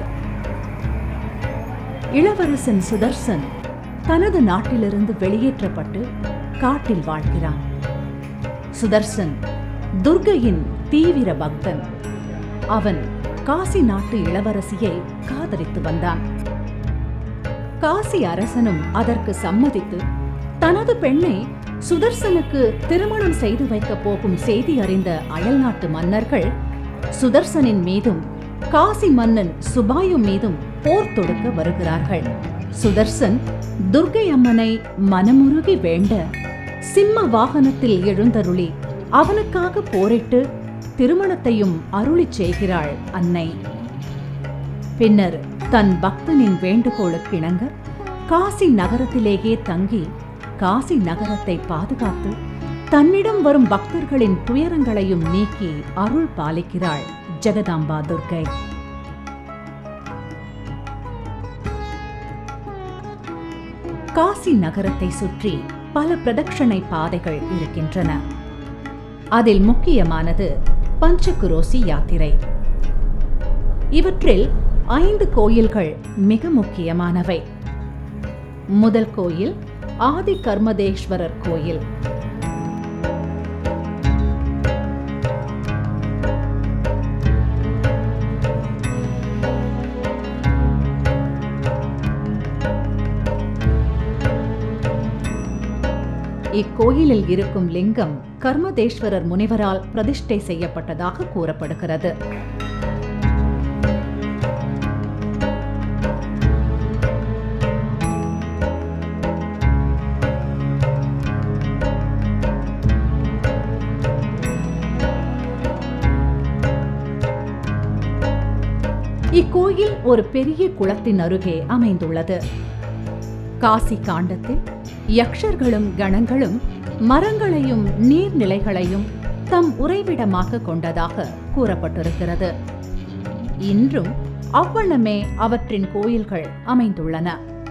இளவரசன் சுதர்சன் தனது நாட்டிலிருந்து வெளியேற்றப்பட்டு காட்டில் வாழ்கிறான் சுதர்சன் துர்க்கையின் தீவிர பக்தன் அவன் காசி நாட்டு இளவரசியை காதலித்து வந்தான் காசி அரசனும் அதற்கு சம்மதித்து தனது பெண்ணை சுதர்சனுக்கு திருமணம் செய்து வைக்கப் போகும் செய்தி அறிந்த அயல்நாட்டு மன்னர்கள் சுதர்சனின் மீதும் காசி மன்னன் சுபாயு மீதும் போர் தொடுக்க வருகிறார்கள் சுதர்சன் துர்க்கை அம்மனை மனமுருகி வேண்ட சிம்ம வாகனத்தில் எழுந்தருளி அவனுக்காக போரிட்டு திருமணத்தையும் அருளிச் செய்கிறாள் அன்னை பின்னர் தன் பக்தனின் வேண்டுகோளுக்கு இணங்க காசி நகரத்திலேயே தங்கி காசி நகரத்தை பாதுகாத்து தன்னிடம் வரும் பக்தர்களின் துயரங்களையும் நீக்கி அருள் பாலிக்கிறாள் ஜெகதாம்பா துர்க்கை காசி நகரத்தை சுற்றி பல பிரதட்சணை பாதைகள் இருக்கின்றன அதில் முக்கியமானது பஞ்சகுரோசி யாத்திரை இவற்றில் ஐந்து கோயில்கள் மிக முக்கியமானவை முதல் கோயில் ஆதி கர்மதேஸ்வரர் கோயில் இக்கோயிலில் இருக்கும் லிங்கம் கர்மதேஸ்வரர் முனிவரால் பிரதிஷ்டை செய்யப்பட்டதாக கூறப்படுகிறது இக்கோயில் ஒரு பெரிய குளத்தின் அருகே அமைந்துள்ளது காசி காண்டத்தில் யக்ஷர்களும் கணங்களும் மரங்களையும் நீர்நிலைகளையும் தம் உறைவிடமாக கொண்டதாக கூறப்பட்டிருக்கிறது இன்றும் அவ்வண்ணமே அவற்றின் கோயில்கள் அமைந்துள்ளன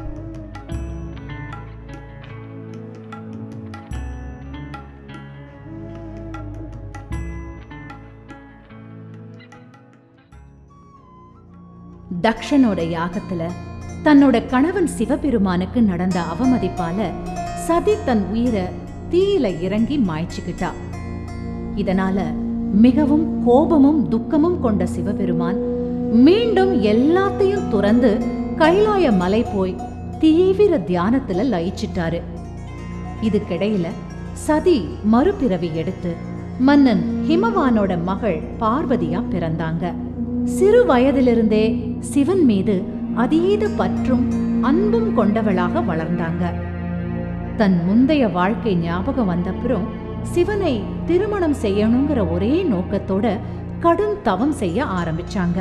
தக்ஷனோட யாகத்துல தன்னோட கணவன் சிவபெருமானுக்கு நடந்த அவமதிப்பால சதி தன் உயிரை தீயில இறங்கி மாய்ச்சிக்கிட்டா இதனால மிகவும் கோபமும் துக்கமும் கொண்ட சிவபெருமான் மீண்டும் எல்லாத்தையும் துறந்து கைலாய மலை போய் தீவிர தியானத்துல லயிச்சிட்டாரு இதுக்கிடையில சதி மறுபிறவி எடுத்து மன்னன் ஹிமவானோட மகள் பார்வதியா பிறந்தாங்க சிறு வயதிலிருந்தே சிவன் மீது அதீத பற்றும் அன்பும் கொண்டவளாக வளர்ந்தாங்க தன் முந்தைய வாழ்க்கை ஞாபகம் வந்தப்புறம் சிவனை திருமணம் செய்யணுங்கிற ஒரே நோக்கத்தோட கடும் தவம் செய்ய ஆரம்பிச்சாங்க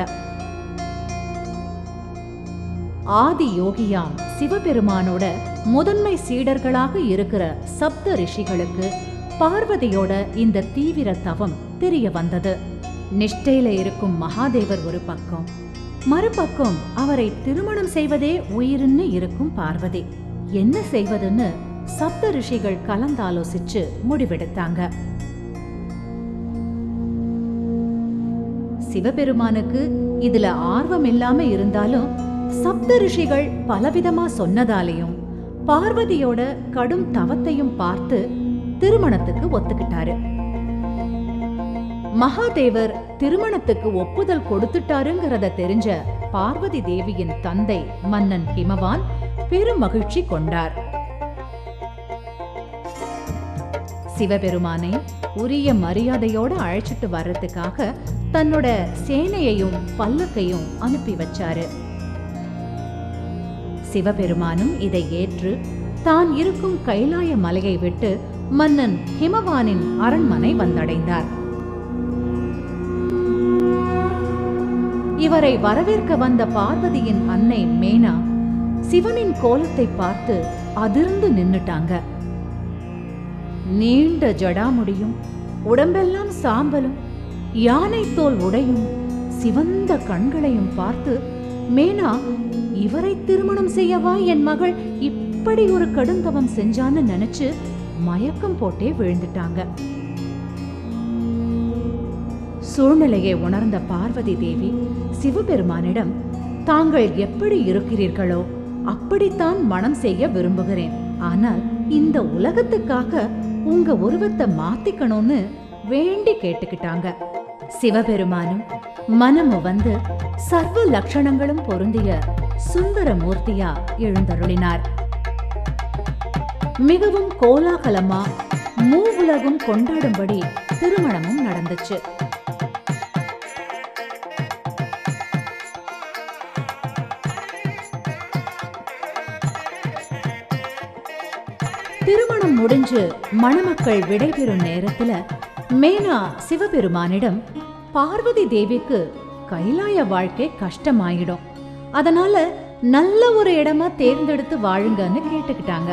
ஆதி யோகியாம் சிவபெருமானோட முதன்மை சீடர்களாக இருக்கிற சப்த ரிஷிகளுக்கு பார்வதியோட இந்த தீவிர தவம் தெரிய வந்தது நிஷ்டையில இருக்கும் மகாதேவர் ஒரு பக்கம் மறுபக்கம் அவரை திருமணம் செய்வதே உயிருன்னு இருக்கும் பார்வதி என்ன செய்வதுன்னு சப்த ரிஷிகள் கலந்தாலோசிச்சு முடிவெடுத்தாங்க சிவபெருமானுக்கு இதுல ஆர்வம் இல்லாம இருந்தாலும் சப்த ரிஷிகள் பலவிதமா சொன்னதாலையும் பார்வதியோட கடும் தவத்தையும் பார்த்து திருமணத்துக்கு ஒத்துக்கிட்டாரு மகாதேவர் திருமணத்துக்கு ஒப்புதல் கொடுத்துட்டாருங்கிறத தெரிஞ்ச பார்வதி தேவியின் தந்தை மன்னன் ஹிமவான் பெரும் மகிழ்ச்சி கொண்டார் சிவபெருமானை உரிய மரியாதையோட அழைச்சிட்டு வர்றதுக்காக தன்னோட சேனையையும் பல்லக்கையும் அனுப்பி வச்சாரு சிவபெருமானும் இதை ஏற்று தான் இருக்கும் கைலாய மலையை விட்டு மன்னன் ஹிமவானின் அரண்மனை வந்தடைந்தார் இவரை வரவேற்க வந்த பார்வதியின் அன்னை மேனா சிவனின் கோலத்தை பார்த்து அதிர்ந்து நின்னுட்டாங்க நீண்ட ஜடாமுடியும் உடம்பெல்லாம் சாம்பலும் யானை தோல் உடையும் சிவந்த கண்களையும் பார்த்து மேனா இவரை திருமணம் செய்யவா என் மகள் இப்படி ஒரு கடுந்தவம் செஞ்சான்னு நினைச்சு மயக்கம் போட்டே விழுந்துட்டாங்க சூழ்நிலையை உணர்ந்த பார்வதி தேவி சிவபெருமானிடம் தாங்கள் எப்படி இருக்கிறீர்களோ அப்படித்தான் மனம் செய்ய விரும்புகிறேன் ஆனால் இந்த உலகத்துக்காக உங்க உருவத்தை மாத்திக்கணும்னு வேண்டி கேட்டுக்கிட்டாங்க சிவபெருமானும் மனமு வந்து சர்வ லட்சணங்களும் பொருந்திய சுந்தர மூர்த்தியா எழுந்தருளினார் மிகவும் கோலாகலமா மூவுலகும் கொண்டாடும்படி திருமணமும் நடந்துச்சு திருமணம் முடிஞ்சு மணமக்கள் விடைபெறும் நேரத்துல மேனா சிவபெருமானிடம் பார்வதி தேவிக்கு கைலாய வாழ்க்கை கஷ்டமாயிடும் அதனால நல்ல ஒரு இடமா தேர்ந்தெடுத்து வாழுங்கன்னு கேட்டுக்கிட்டாங்க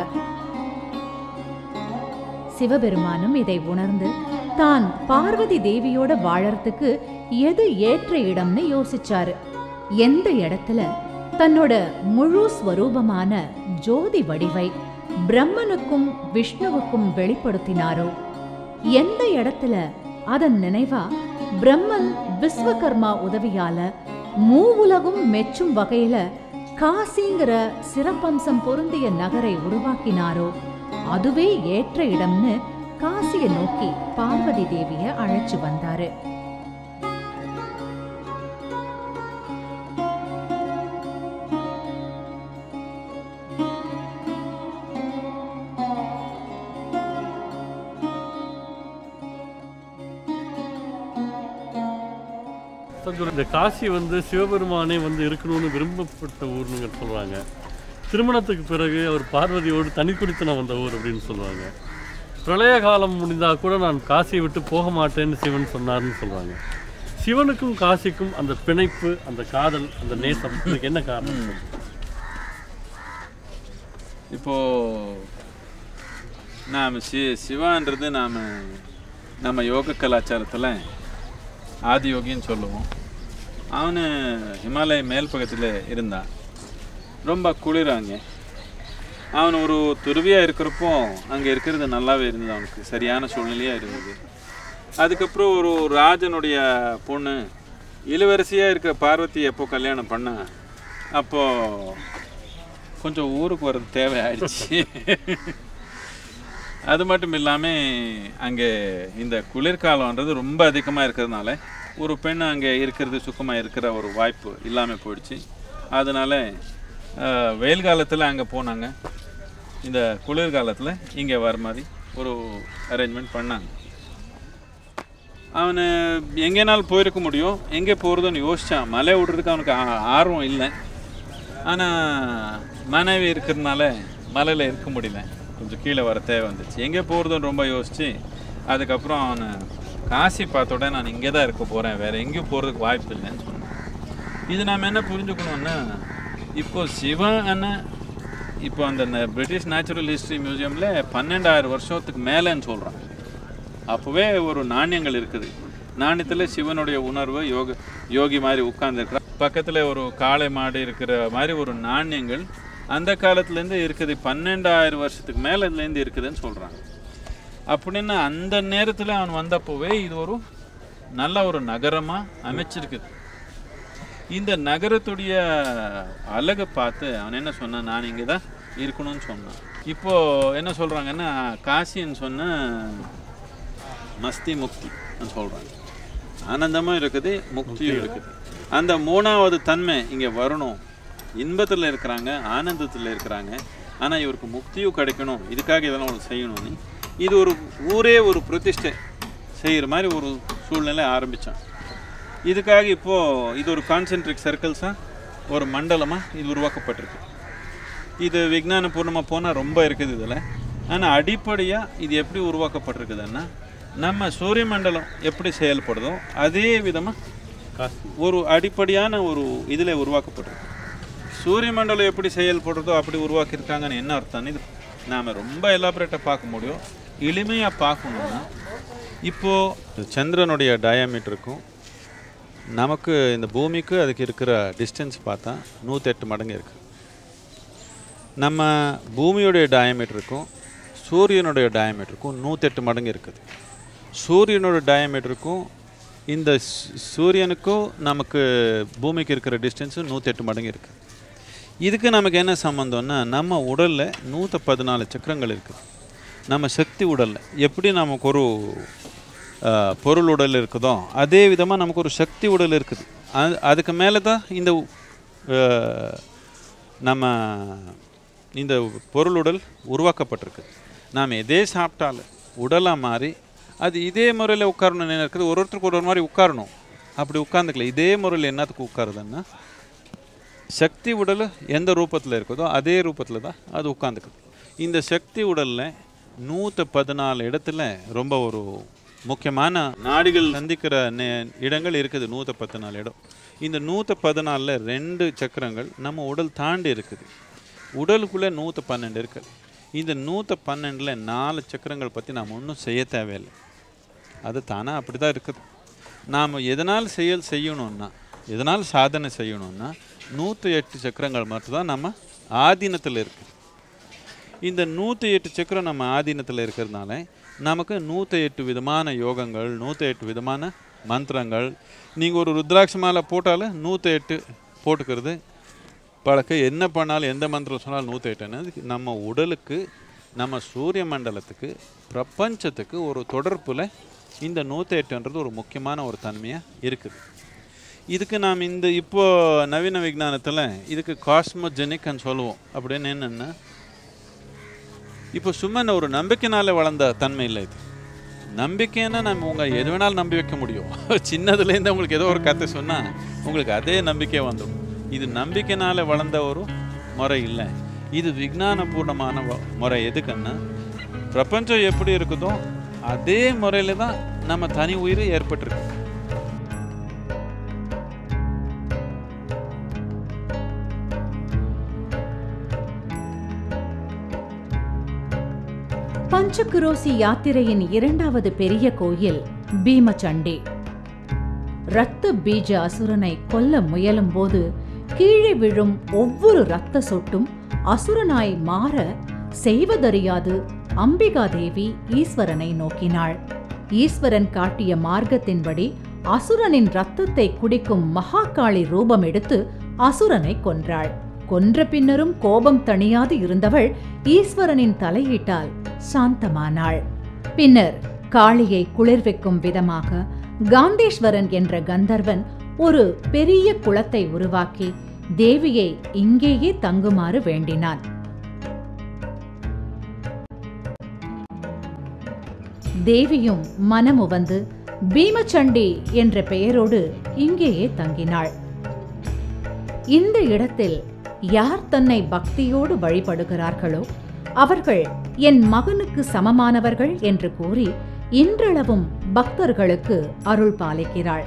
சிவபெருமானும் இதை உணர்ந்து தான் பார்வதி தேவியோட வாழறதுக்கு எது ஏற்ற இடம்னு யோசிச்சாரு எந்த இடத்துல தன்னோட முழு ஸ்வரூபமான ஜோதி வடிவை பிரம்மனுக்கும் விஷ்ணுவுக்கும் வெளிப்படுத்தினாரோ எந்த இடத்துல அதன் நினைவா பிரம்மன் விஸ்வகர்மா உதவியால மூவுலகும் மெச்சும் வகையில காசிங்கிற சிறப்பம்சம் பொருந்திய நகரை உருவாக்கினாரோ அதுவே ஏற்ற இடம்னு காசியை நோக்கி பார்வதி தேவிய அழைச்சு வந்தாரு சத்குரு இந்த காசி வந்து சிவபெருமானே வந்து இருக்கணும்னு விரும்பப்பட்ட ஊர்னுங்க சொல்கிறாங்க திருமணத்துக்கு பிறகு அவர் பார்வதியோடு தனி குடித்தனம் வந்த ஊர் அப்படின்னு சொல்லுவாங்க பிரளய காலம் முடிந்தால் கூட நான் காசியை விட்டு போக மாட்டேன்னு சிவன் சொன்னார்னு சொல்கிறாங்க சிவனுக்கும் காசிக்கும் அந்த பிணைப்பு அந்த காதல் அந்த நேசம் இதுக்கு என்ன காரணம் இப்போ நாம் சி சிவான்றது நாம் நம்ம யோக கலாச்சாரத்தில் ஆதியோகின்னு சொல்லுவோம் அவனு ஹிமாலய மேல் பக்கத்தில் இருந்தான் ரொம்ப குளிராங்க அவன் ஒரு துருவியாக இருக்கிறப்போ அங்கே இருக்கிறது நல்லாவே இருந்தது அவனுக்கு சரியான சூழ்நிலையாக இருந்தது அதுக்கப்புறம் ஒரு ராஜனுடைய பொண்ணு இளவரசியாக இருக்க பார்வதி எப்போ கல்யாணம் பண்ணா அப்போது கொஞ்சம் ஊருக்கு வர்றது தேவை ஆயிடுச்சு அது மட்டும் இல்லாமல் அங்கே இந்த குளிர்காலம்ன்றது ரொம்ப அதிகமாக இருக்கிறதுனால ஒரு பெண் அங்கே இருக்கிறது சுத்தமாக இருக்கிற ஒரு வாய்ப்பு இல்லாமல் போயிடுச்சு அதனால ஆஹ், வெயில் காலத்தில் அங்கே போனாங்க இந்த குளிர்காலத்தில் இங்கே வர மாதிரி ஒரு அரேஞ்ச்மெண்ட் பண்ணாங்க அவனு எங்கேனாலும் போயிருக்க முடியும் எங்கே போகிறதுன்னு யோசிச்சான் மலை விடுறதுக்கு அவனுக்கு ஆ- ஆர்வம் இல்லை ஆனால் மனைவி இருக்கிறதுனால மலையில் இருக்க முடியல கொஞ்சம் கீழே வர தேவை வந்துச்சு எங்கே போகிறதுன்னு ரொம்ப யோசிச்சு அதுக்கப்புறம் அவனை காசி பார்த்தோட நான் இங்கே தான் இருக்க போகிறேன் வேறு எங்கேயும் போகிறதுக்கு வாய்ப்பு இல்லைன்னு சொன்னேன் இது நாம் என்ன புரிஞ்சுக்கணும்னா இப்போ சிவன் அண்ணன் இப்போ அந்த ந- பிரிட்டிஷ் நேச்சுரல் ஹிஸ்ட்ரி மியூசியமில் பன்னெண்டாயிரம் வருஷத்துக்கு மேலேன்னு சொல்கிறான் அப்போவே ஒரு நாணயங்கள் இருக்குது நாணயத்தில் சிவனுடைய உணர்வு யோக யோகி மாதிரி உட்கார்ந்துருக்கிறார் பக்கத்தில் ஒரு காளை மாடு இருக்கிற மாதிரி ஒரு நாணயங்கள் அந்த காலத்துலேருந்து இருக்குது பன்னெண்டாயிரம் வருஷத்துக்கு மேலே இதுலேருந்து இருக்குதுன்னு சொல்கிறாங்க அப்படின்னு அந்த நேரத்தில் அவன் வந்தப்போவே இது ஒரு நல்ல ஒரு நகரமாக அமைச்சிருக்குது இந்த நகரத்துடைய அழகை பார்த்து அவன் என்ன சொன்னான் நான் இங்கே தான் இருக்கணும்னு சொன்னான் இப்போ என்ன சொல்கிறாங்கன்னா காசின்னு சொன்ன மஸ்தி முக்தி சொல்கிறாங்க ஆனந்தமும் இருக்குது முக்தியும் இருக்குது அந்த மூணாவது தன்மை இங்கே வரணும் இன்பத்தில் இருக்கிறாங்க ஆனந்தத்தில் இருக்கிறாங்க ஆனால் இவருக்கு முக்தியும் கிடைக்கணும் இதுக்காக இதெல்லாம் ஒரு செய்யணும்னு இது ஒரு ஊரே ஒரு பிரதிஷ்டை செய்கிற மாதிரி ஒரு சூழ்நிலை ஆரம்பித்தான் இதுக்காக இப்போது இது ஒரு கான்சென்ட்ரிக் சர்க்கிள்ஸாக ஒரு மண்டலமாக இது உருவாக்கப்பட்டிருக்கு இது விஞ்ஞானபூர்ணமாக போனால் ரொம்ப இருக்குது இதில் ஆனால் அடிப்படையாக இது எப்படி உருவாக்கப்பட்டிருக்குதுன்னா நம்ம சூரிய மண்டலம் எப்படி செயல்படுதோ அதே விதமாக ஒரு அடிப்படையான ஒரு இதில் உருவாக்கப்பட்டிருக்கு சூரிய மண்டலம் எப்படி செயல்படுறதோ அப்படி உருவாக்கியிருக்காங்கன்னு என்ன அர்த்தம்னு இது நாம் ரொம்ப எலாபரேட்டாக பார்க்க முடியும் எளிமையாக பார்க்கணுன்னா இப்போது சந்திரனுடைய டயாமீட்டருக்கும் நமக்கு இந்த பூமிக்கு அதுக்கு இருக்கிற டிஸ்டன்ஸ் பார்த்தா நூற்றெட்டு மடங்கு இருக்குது நம்ம பூமியுடைய டயமீட்டருக்கும் சூரியனுடைய டயமீட்டருக்கும் நூற்றெட்டு மடங்கு இருக்குது சூரியனோட டயமீட்டருக்கும் இந்த சு- சூரியனுக்கும் நமக்கு பூமிக்கு இருக்கிற டிஸ்டன்ஸும் நூற்றெட்டு மடங்கு இருக்குது இதுக்கு நமக்கு என்ன சம்மந்தம்னா நம்ம உடலில் நூற்ற பதினாலு சக்கரங்கள் இருக்குது நம்ம சக்தி உடலில் எப்படி நமக்கு ஒரு அஹ், பொருள் உடல் இருக்குதோ அதே விதமாக நமக்கு ஒரு சக்தி உடல் இருக்குது அது அதுக்கு மேலே தான் இந்த அஹ், நம்ம இந்த பொருளுடல் உருவாக்கப்பட்டிருக்கு நாம் எதே சாப்பிட்டாலும் உடலாக மாறி அது இதே முறையில் உட்காரணும்னு என்ன இருக்குது ஒரு ஒருத்தருக்கு ஒரு ஒரு மாதிரி உட்காரணும் அப்படி உட்காந்துக்கல இதே முறையில் என்னத்துக்கு உட்காருதுன்னா சக்தி உடல் எந்த ரூபத்தில் இருக்குதோ அதே ரூபத்தில் தான் அது உட்காந்துக்குது இந்த சக்தி உடலில் நூற்று பதினாலு இடத்துல ரொம்ப ஒரு முக்கியமான நாடுகள் சந்திக்கிற நே- இடங்கள் இருக்குது நூற்று பதினாலு இடம் இந்த நூற்று பதினாலில் ரெண்டு சக்கரங்கள் நம்ம உடல் தாண்டி இருக்குது உடலுக்குள்ளே நூற்று பன்னெண்டு இருக்குது இந்த நூற்று பன்னெண்டில் நாலு சக்கரங்கள் பற்றி நாம் ஒன்றும் செய்ய தேவையில்லை அது தானாக அப்படி தான் இருக்குது நாம் எதனால் செயல் செய்யணும்னா எதனால் சாதனை செய்யணும்னா நூற்றி எட்டு சக்கரங்கள் மட்டும்தான் நம்ம ஆதீனத்தில் இருக்குது இந்த நூற்றி எட்டு சக்கரம் நம்ம ஆதீனத்தில் இருக்கிறதுனால நமக்கு நூற்றி எட்டு விதமான யோகங்கள் நூற்றி எட்டு விதமான மந்திரங்கள் நீங்கள் ஒரு ருத்ராட்ச மாலை போட்டாலும் நூற்றி எட்டு போட்டுக்கிறது பழக்கம் என்ன பண்ணாலும் எந்த மந்திரம் சொன்னாலும் நூற்றி எட்டுன்னு நம்ம உடலுக்கு நம்ம சூரிய மண்டலத்துக்கு பிரபஞ்சத்துக்கு ஒரு தொடர்பில் இந்த நூற்றி எட்டுன்றது ஒரு முக்கியமான ஒரு தன்மையாக இருக்குது இதுக்கு நாம் இந்த இப்போ நவீன விஞ்ஞானத்தில் இதுக்கு காஸ்மோஜெனிக்னு சொல்லுவோம் அப்படின்னு என்னென்னா இப்போ சும்மா ஒரு நம்பிக்கைனால வளர்ந்த தன்மை இல்லை இது நம்பிக்கைன்னா நம்ம உங்கள் எது வேணாலும் நம்பி வைக்க முடியும் சின்னதுலேருந்து உங்களுக்கு ஏதோ ஒரு கதை சொன்னால் உங்களுக்கு அதே நம்பிக்கை வந்துடும் இது நம்பிக்கைனால வளர்ந்த ஒரு முறை இல்லை இது விஞ்ஞானபூர்ணமான வ- முறை எதுக்குன்னா பிரபஞ்சம் எப்படி இருக்குதோ அதே முறையில் தான் நம்ம தனி உயிர் ஏற்பட்டிருக்கு பஞ்சகுரோசி யாத்திரையின் இரண்டாவது பெரிய கோயில் பீமச்சண்டி இரத்த பீஜ அசுரனை கொல்ல முயலும் போது கீழே விழும் ஒவ்வொரு இரத்த சொட்டும் அசுரனாய் மாற செய்வதறியாது அம்பிகா தேவி ஈஸ்வரனை நோக்கினாள் ஈஸ்வரன் காட்டிய மார்க்கத்தின்படி அசுரனின் இரத்தத்தை குடிக்கும் மகாகாளி ரூபம் எடுத்து அசுரனை கொன்றாள் கொன்ற பின்னரும் கோபம் தணியாது இருந்தவள் ஈஸ்வரனின் தலையீட்டால் சாந்தமானாள் பின்னர் காளியை குளிர்விக்கும் விதமாக காந்தேஸ்வரன் என்ற கந்தர்வன் ஒரு பெரிய குளத்தை உருவாக்கி தேவியை இங்கேயே தங்குமாறு வேண்டினான் தேவியும் மனமுவந்து பீமச்சண்டி என்ற பெயரோடு இங்கேயே தங்கினாள் இந்த இடத்தில் யார் தன்னை பக்தியோடு வழிபடுகிறார்களோ அவர்கள் என் மகனுக்கு சமமானவர்கள் என்று கூறி இன்றளவும் பக்தர்களுக்கு அருள் பாலிக்கிறாள்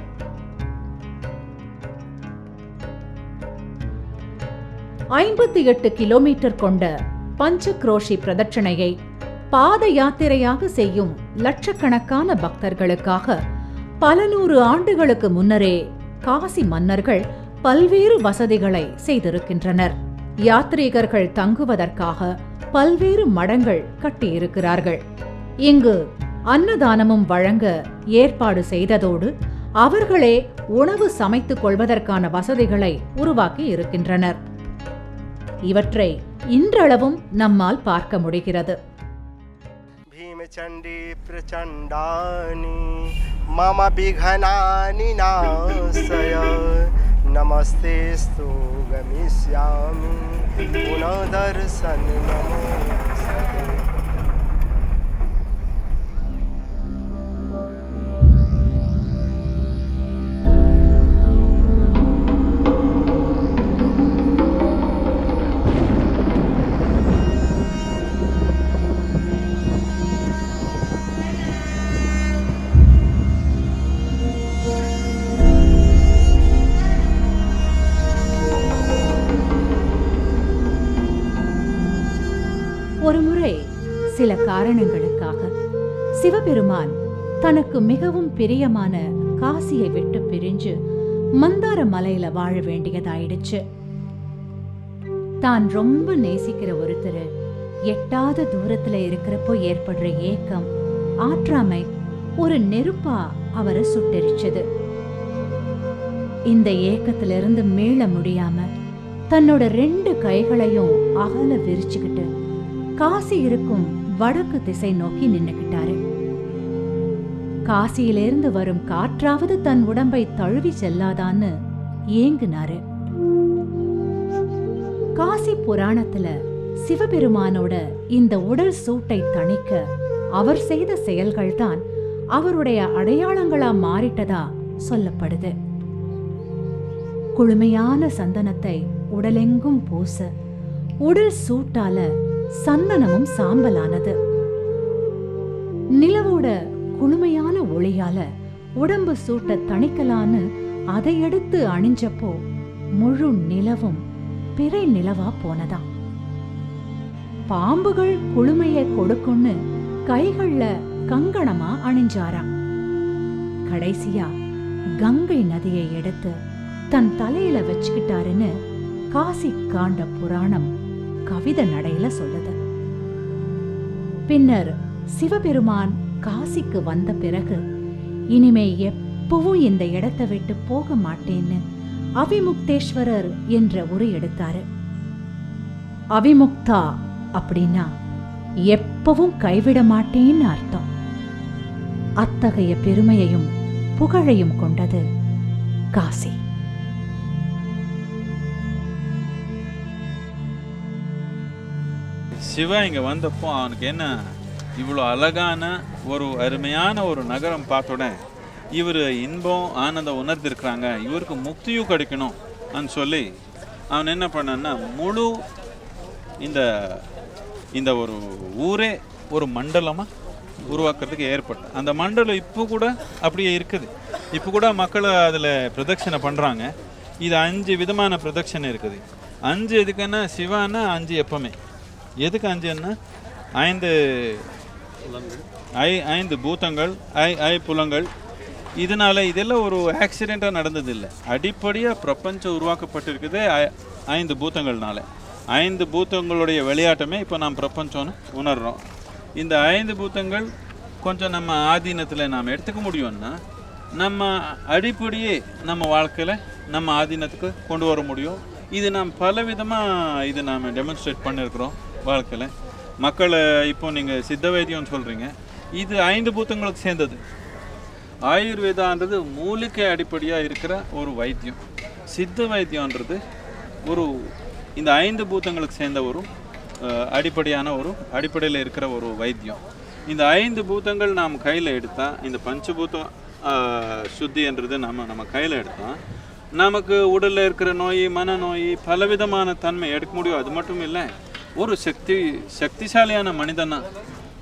ஐம்பத்தி எட்டு கிலோமீட்டர் கொண்ட பஞ்சக்ரோஷி பிரதட்சணையை பாத யாத்திரையாக செய்யும் லட்சக்கணக்கான பக்தர்களுக்காக பல நூறு ஆண்டுகளுக்கு முன்னரே காசி மன்னர்கள் பல்வேறு வசதிகளை செய்திருக்கின்றனர் யாத்ரீகர்கள் தங்குவதற்காக பல்வேறு மடங்கள் கட்டியிருக்கிறார்கள் இங்கு அன்னதானமும் வழங்க ஏற்பாடு செய்ததோடு அவர்களே உணவு சமைத்துக் கொள்வதற்கான வசதிகளை உருவாக்கி இருக்கின்றனர் இவற்றை இன்றளவும் நம்மால் பார்க்க முடிகிறது भीमचण्डी प्रचण्डानि मम विघ्नानि नाशय नमस्तेस्तु गमिष्यामि पुनः दर्शन नमोऽस्तुते ஒருமுறை சில காரணங்களுக்காக சிவபெருமான் தனக்கு மிகவும் பிரியமான காசியை விட்டு பிரிஞ்சு மந்தார மலையில வாழ வேண்டியதாயிடுச்சு தான் ரொம்ப நேசிக்கிற ஒருத்தர் எட்டாத தூரத்துல இருக்கிறப்போ ஏற்படுற ஏக்கம் ஆற்றாமை ஒரு நெருப்பா அவரை சுட்டெரிச்சது இந்த ஏக்கத்திலிருந்து மீள முடியாம தன்னோட ரெண்டு கைகளையும் அகல விரிச்சுக்கிட்டு காசி இருக்கும் வடக்கு திசை நோக்கி நின்னுக்கிட்டாரு காசியிலிருந்து வரும் காற்றாவது தன் உடம்பை தழுவி செல்லாதான்னு ஏங்குனாரு காசி புராணத்துல சிவபெருமானோட இந்த உடல் சூட்டை தணிக்க அவர் செய்த செயல்கள்தான் அவருடைய அடையாளங்களா மாறிட்டதா சொல்லப்படுது குளுமையான சந்தனத்தை உடலெங்கும் பூச உடல் சூட்டால சந்தனமும் சாம்பலானது நிலவோட குளுமையான ஒளியால உடம்பு சூட்ட தணிக்கலான்னு அதை எடுத்து அணிஞ்சப்போ முழு நிலவும் பிறை நிலவா போனதாம் பாம்புகள் குளுமைய கொடுக்கும்னு கைகள்ல கங்கணமா அணிஞ்சாராம் கடைசியா கங்கை நதியை எடுத்து தன் தலையில வச்சுக்கிட்டாருன்னு காசி காண்ட புராணம் கவிதை நடையில சொல்லுது பின்னர் சிவபெருமான் காசிக்கு வந்த பிறகு இனிமே எப்பவும் இந்த இடத்தை விட்டு போக மாட்டேன்னு அவிமுக்தேஸ்வரர் என்ற உரை எடுத்தாரு அவிமுக்தா அப்படின்னா எப்பவும் கைவிட மாட்டேன்னு அர்த்தம் அத்தகைய பெருமையையும் புகழையும் கொண்டது காசி சிவா இங்கே வந்தப்போ அவனுக்கு என்ன இவ்வளோ அழகான ஒரு அருமையான ஒரு நகரம் பார்த்தோட இவர் இன்பம் ஆனந்தம் உணர்ந்திருக்கிறாங்க இவருக்கு முக்தியும் கிடைக்கணும் ன்னு சொல்லி அவன் என்ன பண்ணான்னா முழு இந்த இந்த ஒரு ஊரே ஒரு மண்டலமாக உருவாக்குறதுக்கு ஏற்பட்டு அந்த மண்டலம் இப்போ கூட அப்படியே இருக்குது இப்போ கூட மக்கள் அதில் பிரதட்சணை பண்ணுறாங்க இது அஞ்சு விதமான பிரதட்சணை இருக்குது அஞ்சு எதுக்குன்னா சிவான்னா அஞ்சு எப்பவுமே எதுக்கு அஞ்சுன்னா ஐந்து ஐ ஐந்து பூதங்கள் ஐ ஐ புலங்கள் இதனால இதெல்லாம் ஒரு ஆக்சிடெண்ட்டாக நடந்ததில்லை அடிப்படையாக பிரபஞ்சம் உருவாக்கப்பட்டிருக்குதே ஐ- ஐந்து பூதங்கள்னால ஐந்து பூதங்களுடைய விளையாட்டமே இப்போ நாம் பிரபஞ்சம்னு உணர்றோம் இந்த ஐந்து பூதங்கள் கொஞ்சம் நம்ம ஆதீனத்தில் நாம் எடுத்துக்க முடியும்னா நம்ம அடிப்படையே நம்ம வாழ்க்கையில் நம்ம ஆதீனத்துக்கு கொண்டு வர முடியும் இது நாம் பல விதமாக இது நாம் டெமான்ஸ்ட்ரேட் பண்ணியிருக்கிறோம் வாழ்க்கையில் மக்களை இப்போ நீங்கள் சித்த வைத்தியம்னு சொல்கிறீங்க இது ஐந்து பூத்தங்களுக்கு சேர்ந்தது ஆயுர்வேதான்றது மூலிகை அடிப்படையாக இருக்கிற ஒரு வைத்தியம் சித்த வைத்தியம்ன்றது ஒரு இந்த ஐந்து பூத்தங்களுக்கு சேர்ந்த ஒரு அஹ், அடிப்படையான ஒரு அடிப்படையில் இருக்கிற ஒரு வைத்தியம் இந்த ஐந்து பூத்தங்கள் நாம் கையில் எடுத்தால் இந்த பஞ்சபூதம் அஹ், சுத்தின்றது நம்ம நம்ம கையில் எடுத்தால் நமக்கு உடலில் இருக்கிற நோய் மனநோய் பலவிதமான தன்மை எடுக்க முடியும் அது மட்டும் இல்லை ஒரு சக்தி சக்திசாலியான மனிதனா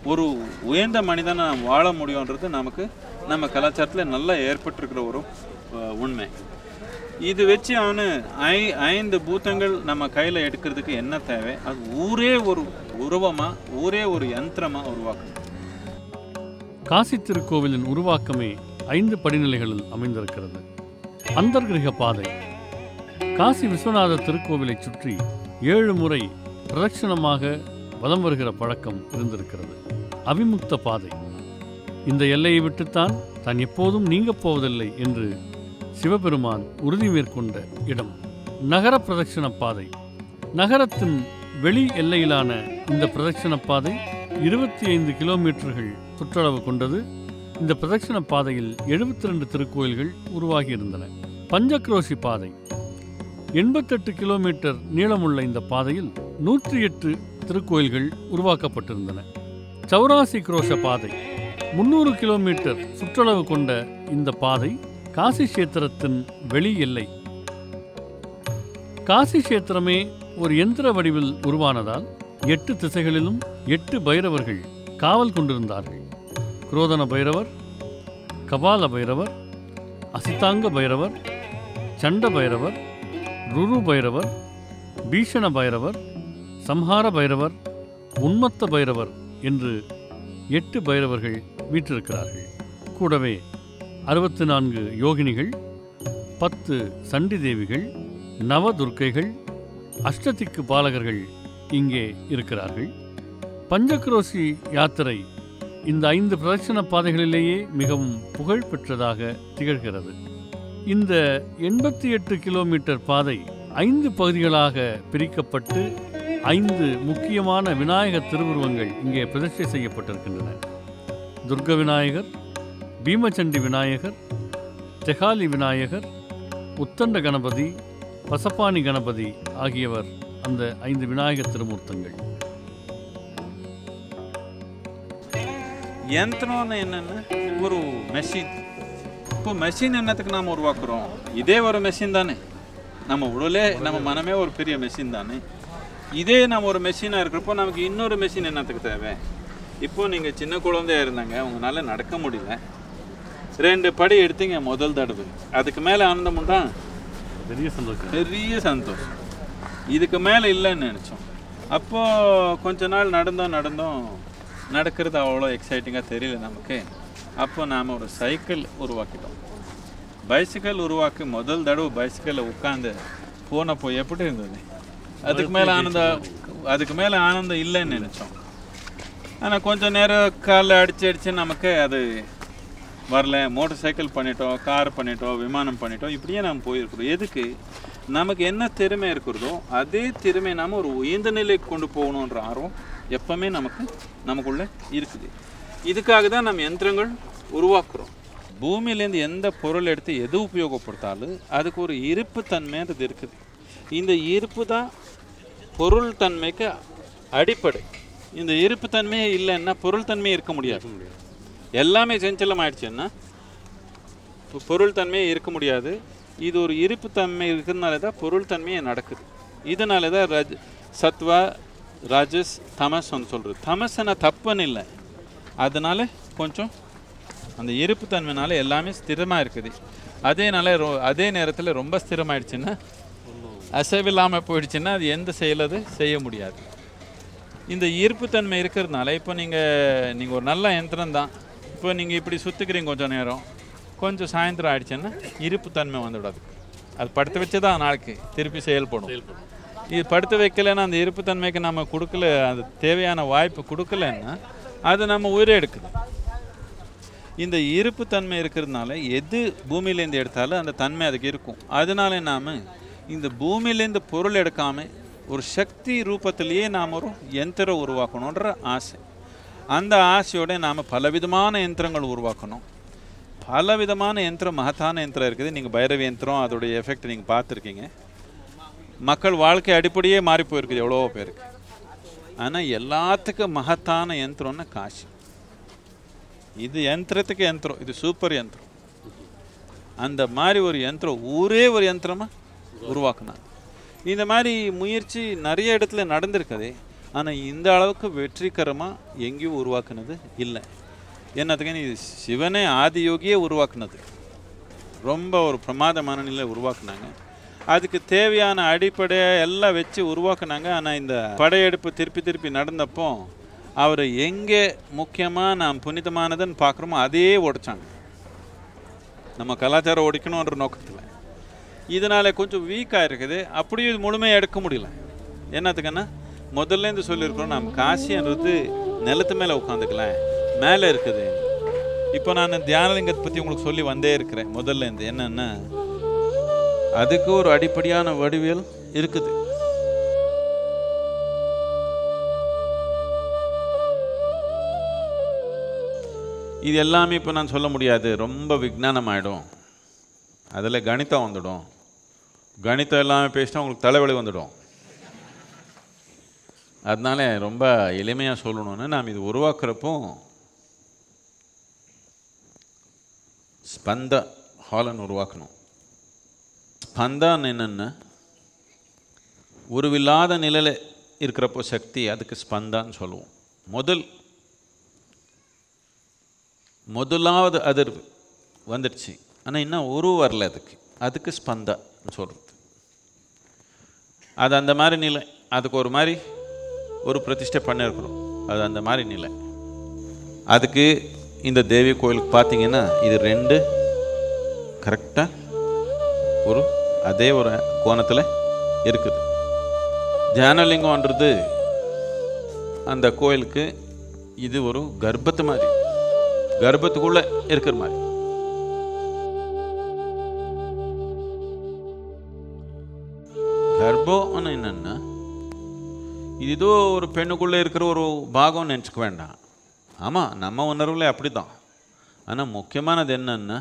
ஒரு உயர்ந்த மனிதனை நாம் வாழ முடியுன்றது நமக்கு நம்ம கலாச்சாரத்தில் நல்லா ஏற்பட்டிருக்கிற ஒரு அஹ், உண்மை இது வச்சு அவனு ஐ ஐந்து பூத்தங்கள் நம்ம கையில் எடுக்கிறதுக்கு என்ன தேவை அது ஊரே ஒரு உருவமாக ஊரே ஒரு யந்திரமாக உருவாக்கணும் காசி திருக்கோவிலின் உருவாக்கமே ஐந்து படிநிலைகளில் அமைந்திருக்கிறது அந்தர்கிரக பாதை காசி விஸ்வநாத திருக்கோவிலைச் சுற்றி ஏழு முறை பிரதட்சணமாக வலம் வருகிற பழக்கம் இருந்திருக்கிறது அவிமுக்த பாதை இந்த எல்லையை விட்டுத்தான் தான் எப்போதும் நீங்கப் போவதில்லை என்று சிவபெருமான் உறுதி மேற்கொண்ட இடம் நகர பிரதட்சண பாதை நகரத்தின் வெளி எல்லையிலான இந்த பிரதட்சண பாதை இருபத்தி ஐந்து கிலோமீட்டர்கள் சுற்றளவு கொண்டது இந்த பிரதட்சண பாதையில் எழுபத்தி ரெண்டு திருக்கோயில்கள் உருவாகியிருந்தன பஞ்சக்ரோஷி பாதை எண்பத்தெட்டு கிலோமீட்டர் நீளமுள்ள இந்த பாதையில் நூற்றி எட்டு திருக்கோயில்கள் உருவாக்கப்பட்டிருந்தன சௌராசி குரோஷ பாதை முன்னூறு கிலோமீட்டர் சுற்றளவு கொண்ட இந்த பாதை காசி கஷேத்திரத்தின் வெளி எல்லை காசி கஷேத்திரமே ஒரு எந்திர வடிவில் உருவானதால் எட்டு திசைகளிலும் எட்டு பைரவர்கள் காவல் கொண்டிருந்தார்கள் குரோதன பைரவர் கபால பைரவர் அசிதாங்க பைரவர் சண்ட பைரவர் ருரு பைரவர் பீஷண பைரவர் சம்ஹார பைரவர் உன்மத்த பைரவர் என்று எட்டு பைரவர்கள் வீற்றிருக்கிறார்கள் கூடவே அறுபத்து நான்கு யோகினிகள் பத்து சண்டி தேவிகள் நவதுர்க்கைகள் அஷ்டதிக்கு பாலகர்கள் இங்கே இருக்கிறார்கள் பஞ்சக்ரோசி யாத்திரை இந்த ஐந்து பிரதட்சண பாதைகளிலேயே மிகவும் புகழ் பெற்றதாக திகழ்கிறது இந்த எண்பத்தி எட்டு கிலோமீட்டர் பாதை ஐந்து பகுதிகளாக பிரிக்கப்பட்டு ஐந்து முக்கியமான விநாயகர் திருவுருவங்கள் இங்கே பிரதிஷ்டை செய்யப்பட்டிருக்கின்றன துர்க விநாயகர் பீமச்சண்டி விநாயகர் தெகாலி விநாயகர் உத்தண்ட கணபதி பசப்பானி கணபதி ஆகியவர் அந்த ஐந்து விநாயகர் திருமூர்த்தங்கள் யந்திரம்னு என்னென்னா ஒரு மெஷின் இப்போ மெஷின் என்னத்துக்கு நாம் உருவாக்குறோம் இதே ஒரு மெஷின் தானே நம்ம உடலே நம்ம மனமே ஒரு பெரிய மெஷின் தானே இதே நம்ம ஒரு மெஷினாக இருக்கிறப்போ நமக்கு இன்னொரு மெஷின் என்னத்துக்கு தேவை இப்போ நீங்கள் சின்ன குழந்தையா இருந்தாங்க உங்களால் நடக்க முடியல ரெண்டு படி எடுத்தீங்க முதல் தடவை அதுக்கு மேலே ஆனந்தம் உண்டா பெரிய சந்தோஷம் பெரிய சந்தோஷம் இதுக்கு மேலே இல்லைன்னு நினச்சோம் அப்போது கொஞ்ச நாள் நடந்தோம் நடந்தோம் நடக்கிறது அவ்வளோ எக்ஸைட்டிங்காக தெரியல நமக்கு அப்போ நாம் ஒரு சைக்கிள் உருவாக்கிட்டோம் பைசிக்கல் உருவாக்கி முதல் தடவை பைசிக்கலில் உட்காந்து போனப்போ எப்படி இருந்தது அதுக்கு மேலே ஆனந்தம் அதுக்கு மேலே ஆனந்தம் இல்லைன்னு நினச்சோம் ஆனால் கொஞ்சம் நேரம் காலில் அடிச்சு அடிச்சு நமக்கு அது வரல மோட்டார் சைக்கிள் பண்ணிட்டோம் கார் பண்ணிட்டோம் விமானம் பண்ணிட்டோம் இப்படியே நாம் போயிருக்கிறோம் எதுக்கு நமக்கு என்ன திறமை இருக்கிறதோ அதே திறமை நாம் ஒரு உயர்ந்த நிலைக்கு கொண்டு போகணுன்ற ஆர்வம் எப்பவுமே நமக்கு நமக்குள்ள இருக்குது இதுக்காக தான் நம்ம யந்திரங்கள் உருவாக்குறோம் பூமியிலேருந்து எந்த பொருள் எடுத்து எது உபயோகப்படுத்தாலும் அதுக்கு ஒரு இருப்பு தன்மைன்றது இருக்குது இந்த இருப்பு தான் பொருள் தன்மைக்கு அடிப்படை இந்த இருப்பு தன்மையே இல்லைன்னா பொருள் தன்மையே இருக்க முடியாது எல்லாமே செஞ்சலம் ஆயிடுச்சுன்னா இப்போ பொருள் தன்மையே இருக்க முடியாது இது ஒரு இருப்பு தன்மை இருக்கிறதுனால தான் பொருள் தன்மையே நடக்குது இதனால தான் ரஜ் சத்வா ராஜஸ் தமஸ்ன்னு சொல்கிறது தமஸ்னா தப்புன்னு இல்லை அதனால கொஞ்சம் அந்த இருப்பு தன்மைனால எல்லாமே ஸ்திரமாக இருக்குது அதேனால ரொ அதே நேரத்தில் ரொம்ப ஸ்திரமாயிடுச்சுன்னா அசைவில்லாமல் போயிடுச்சுன்னா அது எந்த செயல் அது செய்ய முடியாது இந்த ஈர்ப்புத்தன்மை இருக்கிறதுனால இப்போ நீங்கள் நீங்கள் ஒரு நல்ல யந்திரம் தான் இப்போ நீங்கள் இப்படி சுற்றுக்கிறீங்க கொஞ்சம் நேரம் கொஞ்சம் சாயந்தரம் ஆயிடுச்சுன்னா இருப்புத்தன்மை வந்துவிடாது அது படுத்து வச்சு தான் நாளைக்கு திருப்பி செயல்படும் இது படுத்து வைக்கலைன்னா அந்த இருப்புத்தன்மைக்கு நம்ம கொடுக்கல அது தேவையான வாய்ப்பு கொடுக்கலன்னா அது நம்ம உயிரை எடுக்குது இந்த இருப்புத்தன்மை இருக்கிறதுனால எது பூமியிலேருந்து எடுத்தாலும் அந்த தன்மை அதுக்கு இருக்கும் அதனால நாம் இந்த பூமியிலேருந்து பொருள் எடுக்காமல் ஒரு சக்தி ரூபத்திலேயே நாம் ஒரு யந்திரம் உருவாக்கணுன்ற ஆசை அந்த ஆசையோட நாம் பலவிதமான யந்திரங்கள் உருவாக்கணும் பலவிதமான யந்திரம் மகத்தான யந்திரம் இருக்குது நீங்கள் பைரவ யந்திரம் அதோடைய எஃபெக்ட் நீங்கள் பார்த்துருக்கீங்க மக்கள் வாழ்க்கை அடிப்படையே மாறி போயிருக்குது எவ்வளோ பேருக்கு ஆனால் எல்லாத்துக்கும் மகத்தான யந்திரம்னா காசி இது யந்திரத்துக்கு யந்திரம் இது சூப்பர் யந்திரம் அந்த மாதிரி ஒரு யந்திரம் ஊரே ஒரு யந்திரமாக உருவாக்குனாங்க இந்த மாதிரி முயற்சி நிறைய இடத்துல நடந்திருக்குது ஆனால் இந்த அளவுக்கு வெற்றிகரமாக எங்கேயும் உருவாக்குனது இல்லை என்னத்துக்கு இது சிவனே ஆதியோகியே உருவாக்குனது ரொம்ப ஒரு பிரமாதமான நிலை உருவாக்குனாங்க அதுக்கு தேவையான அடிப்படையை எல்லாம் வச்சு உருவாக்குனாங்க ஆனால் இந்த படையெடுப்பு திருப்பி திருப்பி நடந்தப்போ அவர் எங்கே முக்கியமாக நாம் புனிதமானதுன்னு பார்க்குறோமோ அதே உடைச்சாங்க நம்ம கலாச்சாரம் ஒடிக்கணுன்ற நோக்கத்தில் இதனால கொஞ்சம் வீக்காக இருக்குது அப்படியும் இது முழுமையாக எடுக்க முடியல என்னத்துக்குன்னா முதல்ல இருந்து சொல்லியிருக்கிறோம் நம்ம காசின்றது நிலத்து மேலே உட்காந்துக்கலாம் மேலே இருக்குது இப்போ நான் தியானலிங்கத்தை பற்றி உங்களுக்கு சொல்லி வந்தே இருக்கிறேன் முதல்ல இருந்து என்னன்னா அதுக்கு ஒரு அடிப்படையான வடிவியல் இருக்குது இது எல்லாமே இப்போ நான் சொல்ல முடியாது ரொம்ப விஞ்ஞானம் ஆகிடும் அதில் கணிதம் வந்துடும் கணிதம் எல்லாமே பேசினா உங்களுக்கு தலைவலி வந்துடும் அதனால ரொம்ப எளிமையாக சொல்லணும்னு நாம் இது உருவாக்குறப்போ ஸ்பந்த ஹாலன் உருவாக்கணும் ஸ்பந்தான்னு என்னென்னா உருவில்லாத நிலையில் இருக்கிறப்போ சக்தி அதுக்கு ஸ்பந்தான்னு சொல்லுவோம் முதல் முதலாவது அதிர்வு வந்துடுச்சு ஆனால் இன்னும் உருவம் வரல அதுக்கு அதுக்கு ஸ்பந்தான்னு சொல்கிறது அது அந்த மாதிரி நிலை அதுக்கு ஒரு மாதிரி ஒரு பிரதிஷ்டை பண்ணியிருக்கிறோம் அது அந்த மாதிரி நிலை அதுக்கு இந்த தேவி கோயிலுக்கு பார்த்தீங்கன்னா இது ரெண்டு கரெக்டாக ஒரு அதே ஒரு கோணத்தில் இருக்குது தியானலிங்கம்ன்றது அந்த கோயிலுக்கு இது ஒரு கர்ப்பத்து மாதிரி கர்ப்பத்துக்குள்ளே இருக்கிற மாதிரி கர்ப்பம்னு என்னென்னா இது ஏதோ ஒரு பெண்ணுக்குள்ளே இருக்கிற ஒரு பாகம் நினச்சிக்க வேண்டாம் ஆமாம் நம்ம உணர்வில் அப்படி தான் ஆனால் முக்கியமானது என்னன்னா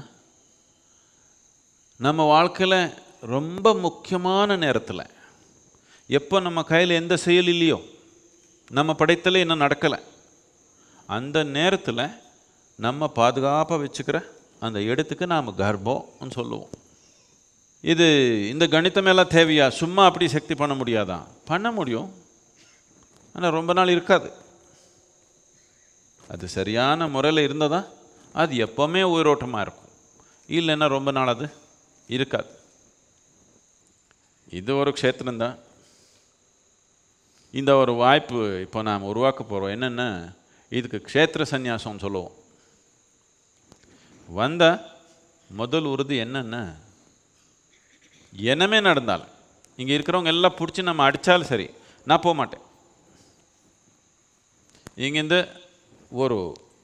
நம்ம வாழ்க்கையில் ரொம்ப முக்கியமான நேரத்தில் எப்போ நம்ம கையில் எந்த செயல் இல்லையோ நம்ம படைத்தல இன்னும் நடக்கலை அந்த நேரத்தில் நம்ம பாதுகாப்பாக வச்சுக்கிற அந்த இடத்துக்கு நாம் கர்ப்பம்னு சொல்லுவோம் இது இந்த கணிதமெல்லாம் தேவையா சும்மா அப்படி சக்தி பண்ண முடியாதா பண்ண முடியும் ஆனால் ரொம்ப நாள் இருக்காது அது சரியான முறையில் இருந்ததா அது எப்போவுமே உயிரோட்டமாக இருக்கும் இல்லைன்னா ரொம்ப நாள் அது இருக்காது இது ஒரு க்ஷேத்திரம்தான் இந்த ஒரு வாய்ப்பு இப்போ நாம் உருவாக்க போகிறோம் என்னென்னா இதுக்கு க்ஷேத்திர சந்நியாசம்னு சொல்லுவோம் வந்த முதல் உறுதி என்னென்னா என்னமே நடந்தாலும் இங்கே இருக்கிறவங்க எல்லாம் பிடிச்சி நம்ம அடித்தாலும் சரி நான் போக மாட்டேன் இங்கேருந்து ஒரு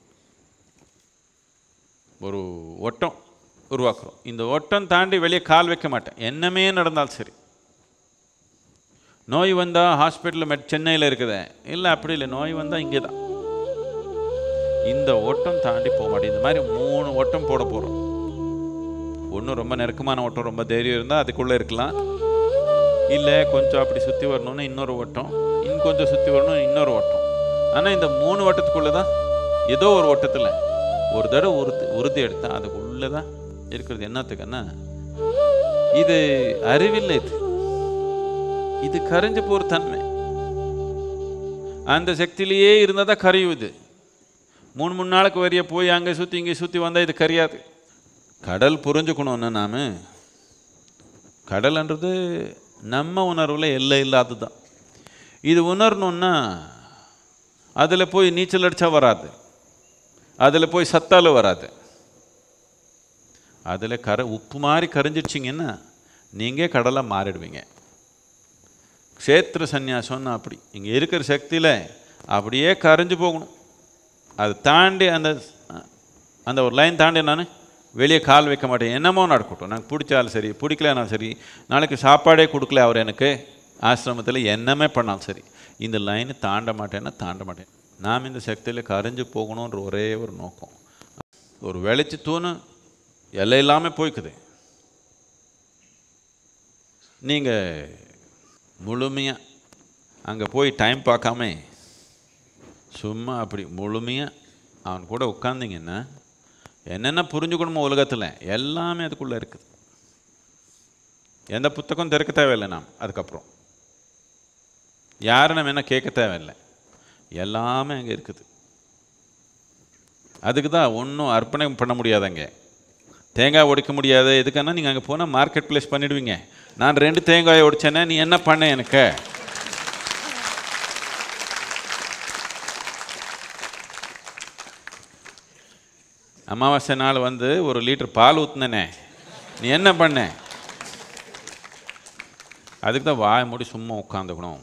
ஒரு ஒட்டம் உருவாக்குறோம் இந்த ஒட்டம் தாண்டி வெளியே கால் வைக்க மாட்டேன் என்னமே நடந்தாலும் சரி நோய் வந்தால் ஹாஸ்பிட்டலில் மெட் சென்னையில் இருக்குதே இல்லை அப்படி இல்லை நோய் வந்தால் இங்கே தான் இந்த ஓட்டம் தாண்டி போக மாட்டேன் இந்த மாதிரி மூணு ஓட்டம் போட போகிறோம் ஒன்று ரொம்ப நெருக்கமான ஓட்டம் ரொம்ப தைரியம் இருந்தால் அதுக்குள்ளே இருக்கலாம் இல்லை கொஞ்சம் அப்படி சுற்றி வரணும்னு இன்னொரு ஓட்டம் இன்னும் கொஞ்சம் சுற்றி வரணும் இன்னொரு ஓட்டம் ஆனால் இந்த மூணு ஓட்டத்துக்குள்ளே தான் ஏதோ ஒரு ஓட்டத்தில் ஒரு தடவை உறுதி உறுதி எடுத்தா அதுக்குள்ளே தான் இருக்கிறது என்னத்துக்குன்னா இது அறிவில்லை இது இது கரைஞ்சு போகிற தன்மை அந்த சக்தியிலேயே இருந்தால் தான் கரையும் இது மூணு மூணு நாளுக்கு வரிய போய் அங்கே சுற்றி இங்கே சுற்றி வந்தால் இது கரையாது கடல் புரிஞ்சுக்கணும்னு நாம் கடல்ன்றது நம்ம உணர்வில் எல்லை இல்லாதது தான் இது உணரணுன்னா அதில் போய் நீச்சல் அடித்தா வராது அதில் போய் சத்தால வராது அதில் கரை உப்பு மாதிரி கரைஞ்சிடுச்சிங்கன்னா நீங்கள் கடலை மாறிடுவீங்க க்ஷேத்திர சந்நியாசம்னு அப்படி இங்கே இருக்கிற சக்தியில் அப்படியே கரைஞ்சு போகணும் அது தாண்டி அந்த அந்த ஒரு லைன் தாண்டி நான் வெளியே கால் வைக்க மாட்டேன் என்னமோ நடக்கட்டும் எனக்கு பிடிச்சாலும் சரி பிடிக்கலனாலும் சரி நாளைக்கு சாப்பாடே கொடுக்கல அவர் எனக்கு ஆசிரமத்தில் என்னமே பண்ணாலும் சரி இந்த லைனை தாண்ட மாட்டேன்னா தாண்ட மாட்டேன் நாம் இந்த சக்தியில் கரைஞ்சு போகணுன்ற ஒரே ஒரு நோக்கம் ஒரு வெளிச்சு தூணு எல்லை இல்லாமல் போய்க்குது நீங்கள் முழுமையாக அங்கே போய் டைம் பார்க்காம சும்மா அப்படி முழுமையாக அவன் கூட உட்காந்திங்கன்னா என்னென்ன புரிஞ்சுக்கணுமோ உலகத்தில் எல்லாமே அதுக்குள்ளே இருக்குது எந்த புத்தகம் திறக்க தேவையில்லை நாம் அதுக்கப்புறம் யாரும் நம்ம என்ன கேட்க தேவையில்லை எல்லாமே அங்கே இருக்குது அதுக்கு தான் ஒன்றும் அர்ப்பணை பண்ண முடியாதங்க தேங்காய் உடைக்க முடியாது எதுக்குன்னா நீங்கள் அங்கே போனால் மார்க்கெட் பிளேஸ் பண்ணிடுவீங்க நான் ரெண்டு தேங்காயை உடைச்சேன்னா நீ என்ன பண்ண எனக்கு அமாவாசை நாள் வந்து ஒரு லிட்டர் பால் ஊற்றுனேனே நீ என்ன பண்ண அதுக்கு தான் வாய் மூடி சும்மா உட்காந்துக்கணும்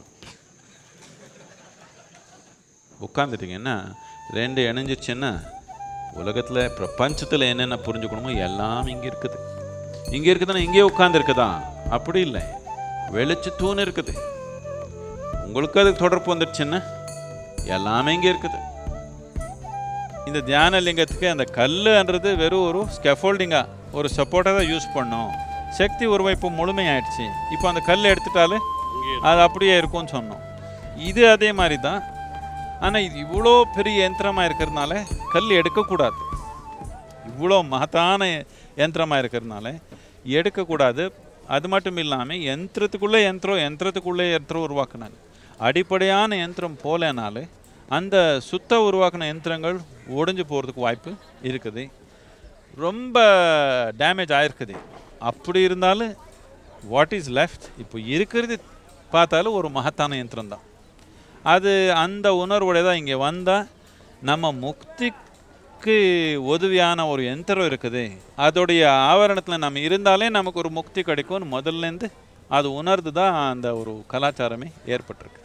உட்காந்துட்டீங்கன்னா ரெண்டு இணைஞ்சிச்சுன்னா உலகத்தில் பிரபஞ்சத்தில் என்னென்ன புரிஞ்சுக்கணுமோ எல்லாம் இங்கே இருக்குது இங்கே இருக்குதுன்னா இங்கேயே உட்காந்துருக்குதா அப்படி இல்லை வெளிச்சத்தூன்னு இருக்குது உங்களுக்கு அதுக்கு தொடர்பு வந்துடுச்சுன்னா எல்லாமே இங்கே இருக்குது இந்த தியான லிங்கத்துக்கு அந்த கல்லுன்றது வெறும் ஒரு ஸ்கெஃபோல்டிங்காக ஒரு சப்போர்ட்டாக தான் யூஸ் பண்ணோம் சக்தி உருவம் இப்போ முழுமையாயிடுச்சு இப்போ அந்த கல் எடுத்துட்டாலே அது அப்படியே இருக்கும்னு சொன்னோம் இது அதே மாதிரி தான் ஆனால் இது இவ்வளோ பெரிய யந்திரமாக இருக்கிறதுனால கல் எடுக்கக்கூடாது இவ்வளோ மகத்தான யந்திரமாக இருக்கிறதுனால எடுக்கக்கூடாது அது மட்டும் இல்லாமல் யந்திரத்துக்குள்ளே யந்திரம் யந்திரத்துக்குள்ளே யந்திரம் உருவாக்குனாங்க அடிப்படையான யந்திரம் போலனாலே அந்த சுத்த உருவாக்கின யந்திரங்கள் உடைஞ்சு போகிறதுக்கு வாய்ப்பு இருக்குது ரொம்ப டேமேஜ் ஆயிருக்குது அப்படி இருந்தாலும் வாட் இஸ் லெஃப்ட் இப்போ இருக்கிறது பார்த்தாலும் ஒரு மகத்தான யந்திரம் தான் அது அந்த உணர்வோட தான் இங்கே வந்தால் நம்ம முக்திக்கு உதவியான ஒரு யந்திரம் இருக்குது அதோடைய ஆவரணத்தில் நம்ம இருந்தாலே நமக்கு ஒரு முக்தி கிடைக்கும்னு முதல்லேருந்து அது உணர்ந்து தான் அந்த ஒரு கலாச்சாரமே ஏற்பட்டிருக்கு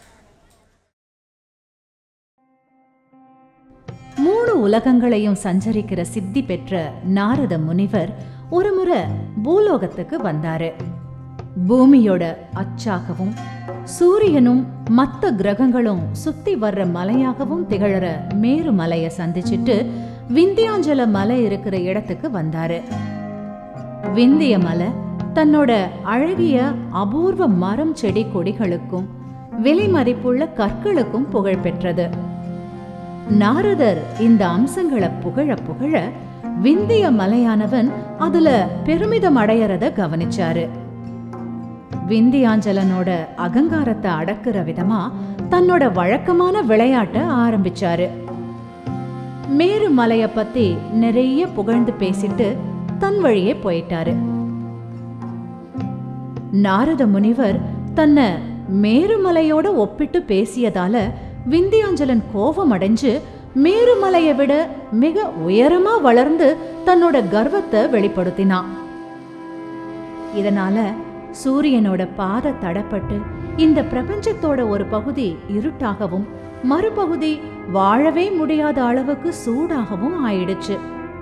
மூணு உலகங்களையும் சஞ்சரிக்கிற சித்தி பெற்ற நாரத முனிவர் ஒரு முறை பூலோகத்துக்கு வந்தாரு பூமியோட அச்சாகவும் சூரியனும் மத்த கிரகங்களும் சுத்தி வர்ற மலையாகவும் திகழற மேரு மலைய சந்திச்சிட்டு விந்தியாஞ்சல மலை இருக்கிற இடத்துக்கு வந்தாரு விந்திய மலை தன்னோட அழகிய அபூர்வ மரம் செடி கொடிகளுக்கும் விலை மதிப்புள்ள கற்களுக்கும் புகழ் பெற்றது நாரதர் இந்த அம்சங்களை புகழ புகழ விந்திய மலையானவன் அதுல பெருமிதம் அடையறத கவனிச்சாரு விந்தியாஞ்சலனோட அகங்காரத்தை அடக்குற விதமா தன்னோட வழக்கமான விளையாட்ட ஆரம்பிச்சாரு மேரு மலைய பத்தி நிறைய புகழ்ந்து பேசிட்டு தன் வழியே போயிட்டாரு நாரத முனிவர் தன்னை மேருமலையோட ஒப்பிட்டு பேசியதால விந்தியாஞ்சலன் கோபம் அடைஞ்சு மேருமலையை விட மிக உயரமா வளர்ந்து தன்னோட கர்வத்தை வெளிப்படுத்தினான் இதனால சூரியனோட பாத தடப்பட்டு இந்த பிரபஞ்சத்தோட ஒரு பகுதி இருட்டாகவும் மறுபகுதி வாழவே முடியாத அளவுக்கு சூடாகவும் ஆயிடுச்சு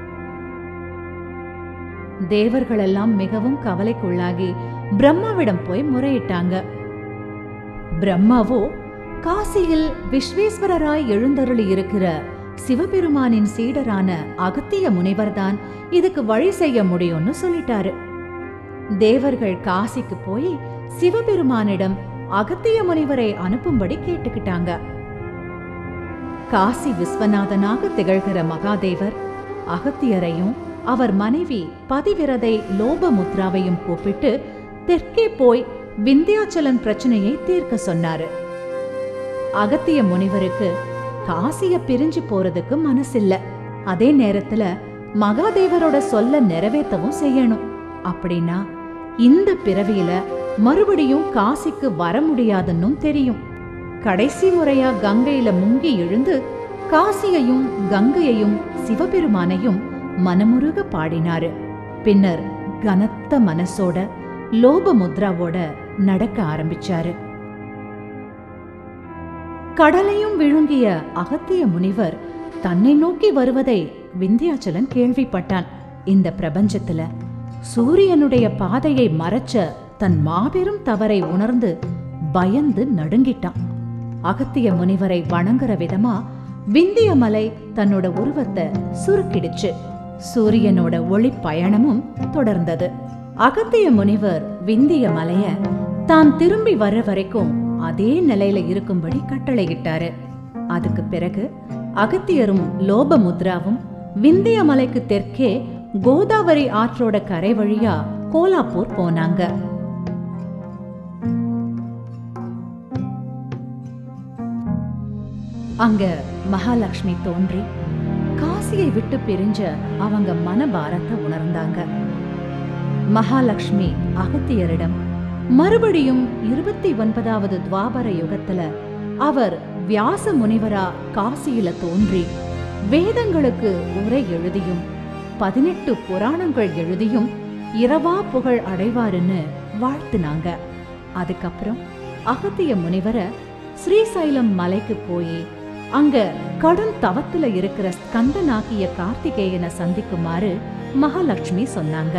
தேவர்களெல்லாம் மிகவும் கவலைக்குள்ளாகி பிரம்மாவிடம் போய் முறையிட்டாங்க பிரம்மாவோ காசியில் விஸ்வேஸ்வரராய் எழுந்தருளி இருக்கிற சிவபெருமானின் சீடரான அகத்திய முனிவர்தான் இதுக்கு வழி செய்ய முடியும்னு சொல்லிட்டாரு தேவர்கள் காசிக்கு போய் சிவபெருமானிடம் அகத்திய முனிவரை அனுப்பும்படி கேட்டுக்கிட்டாங்க காசி விஸ்வநாதனாக திகழ்கிற மகாதேவர் அகத்தியரையும் அவர் மனைவி பதிவிரதை லோபமுத்ராவையும் கூப்பிட்டு தெற்கே போய் விந்தியாச்சலன் பிரச்சனையை தீர்க்க சொன்னாரு அகத்திய முனிவருக்கு காசிய பிரிஞ்சு போறதுக்கு மனசில்ல அதே நேரத்துல மகாதேவரோட சொல்ல நிறைவேற்றவும் செய்யணும் அப்படின்னா இந்த பிறவியில மறுபடியும் காசிக்கு வர முடியாதுன்னும் தெரியும் கடைசி முறையா கங்கையில முங்கி எழுந்து காசியையும் கங்கையையும் சிவபெருமானையும் மனமுருக பாடினாரு பின்னர் கனத்த மனசோட லோப முத்ராவோட நடக்க ஆரம்பிச்சாரு கடலையும் விழுங்கிய அகத்திய முனிவர் தன்னை நோக்கி வருவதை விந்தியாச்சலன் கேள்விப்பட்டான் இந்த பிரபஞ்சத்துல சூரியனுடைய பாதையை மறைச்ச தன் மாபெரும் தவறை உணர்ந்து பயந்து நடுங்கிட்டான் அகத்திய முனிவரை வணங்குற விதமா விந்திய மலை தன்னோட உருவத்தை சுருக்கிடுச்சு சூரியனோட ஒளி பயணமும் தொடர்ந்தது அகத்திய முனிவர் விந்திய மலைய தான் திரும்பி வர்ற வரைக்கும் அதே நிலையில இருக்கும்படி கட்டளையிட்டாரு அதுக்கு பிறகு அகத்தியரும் லோபமுத்ராவும் விந்திய மலைக்கு தெற்கே கோதாவரி ஆற்றோட கரை வழியா கோலாப்பூர் போனாங்க அங்க மகாலட்சுமி தோன்றி காசியை விட்டு பிரிஞ்ச அவங்க மனபாரத்தை உணர்ந்தாங்க மகாலட்சுமி அகத்தியரிடம் மறுபடியும் இருபத்தி ஒன்பதாவது துவாபர யுகத்துல அவர் வியாச முனிவரா காசியில தோன்றி வேதங்களுக்கு உரை எழுதியும் பதினெட்டு புராணங்கள் எழுதியும் இரவா புகழ் அடைவாருன்னு வாழ்த்துனாங்க அதுக்கப்புறம் அகத்திய முனிவரை ஸ்ரீசைலம் மலைக்கு போய் அங்க கடும் தவத்துல இருக்கிற ஸ்கந்தனாகிய கார்த்திகேயனை சந்திக்குமாறு மகாலட்சுமி சொன்னாங்க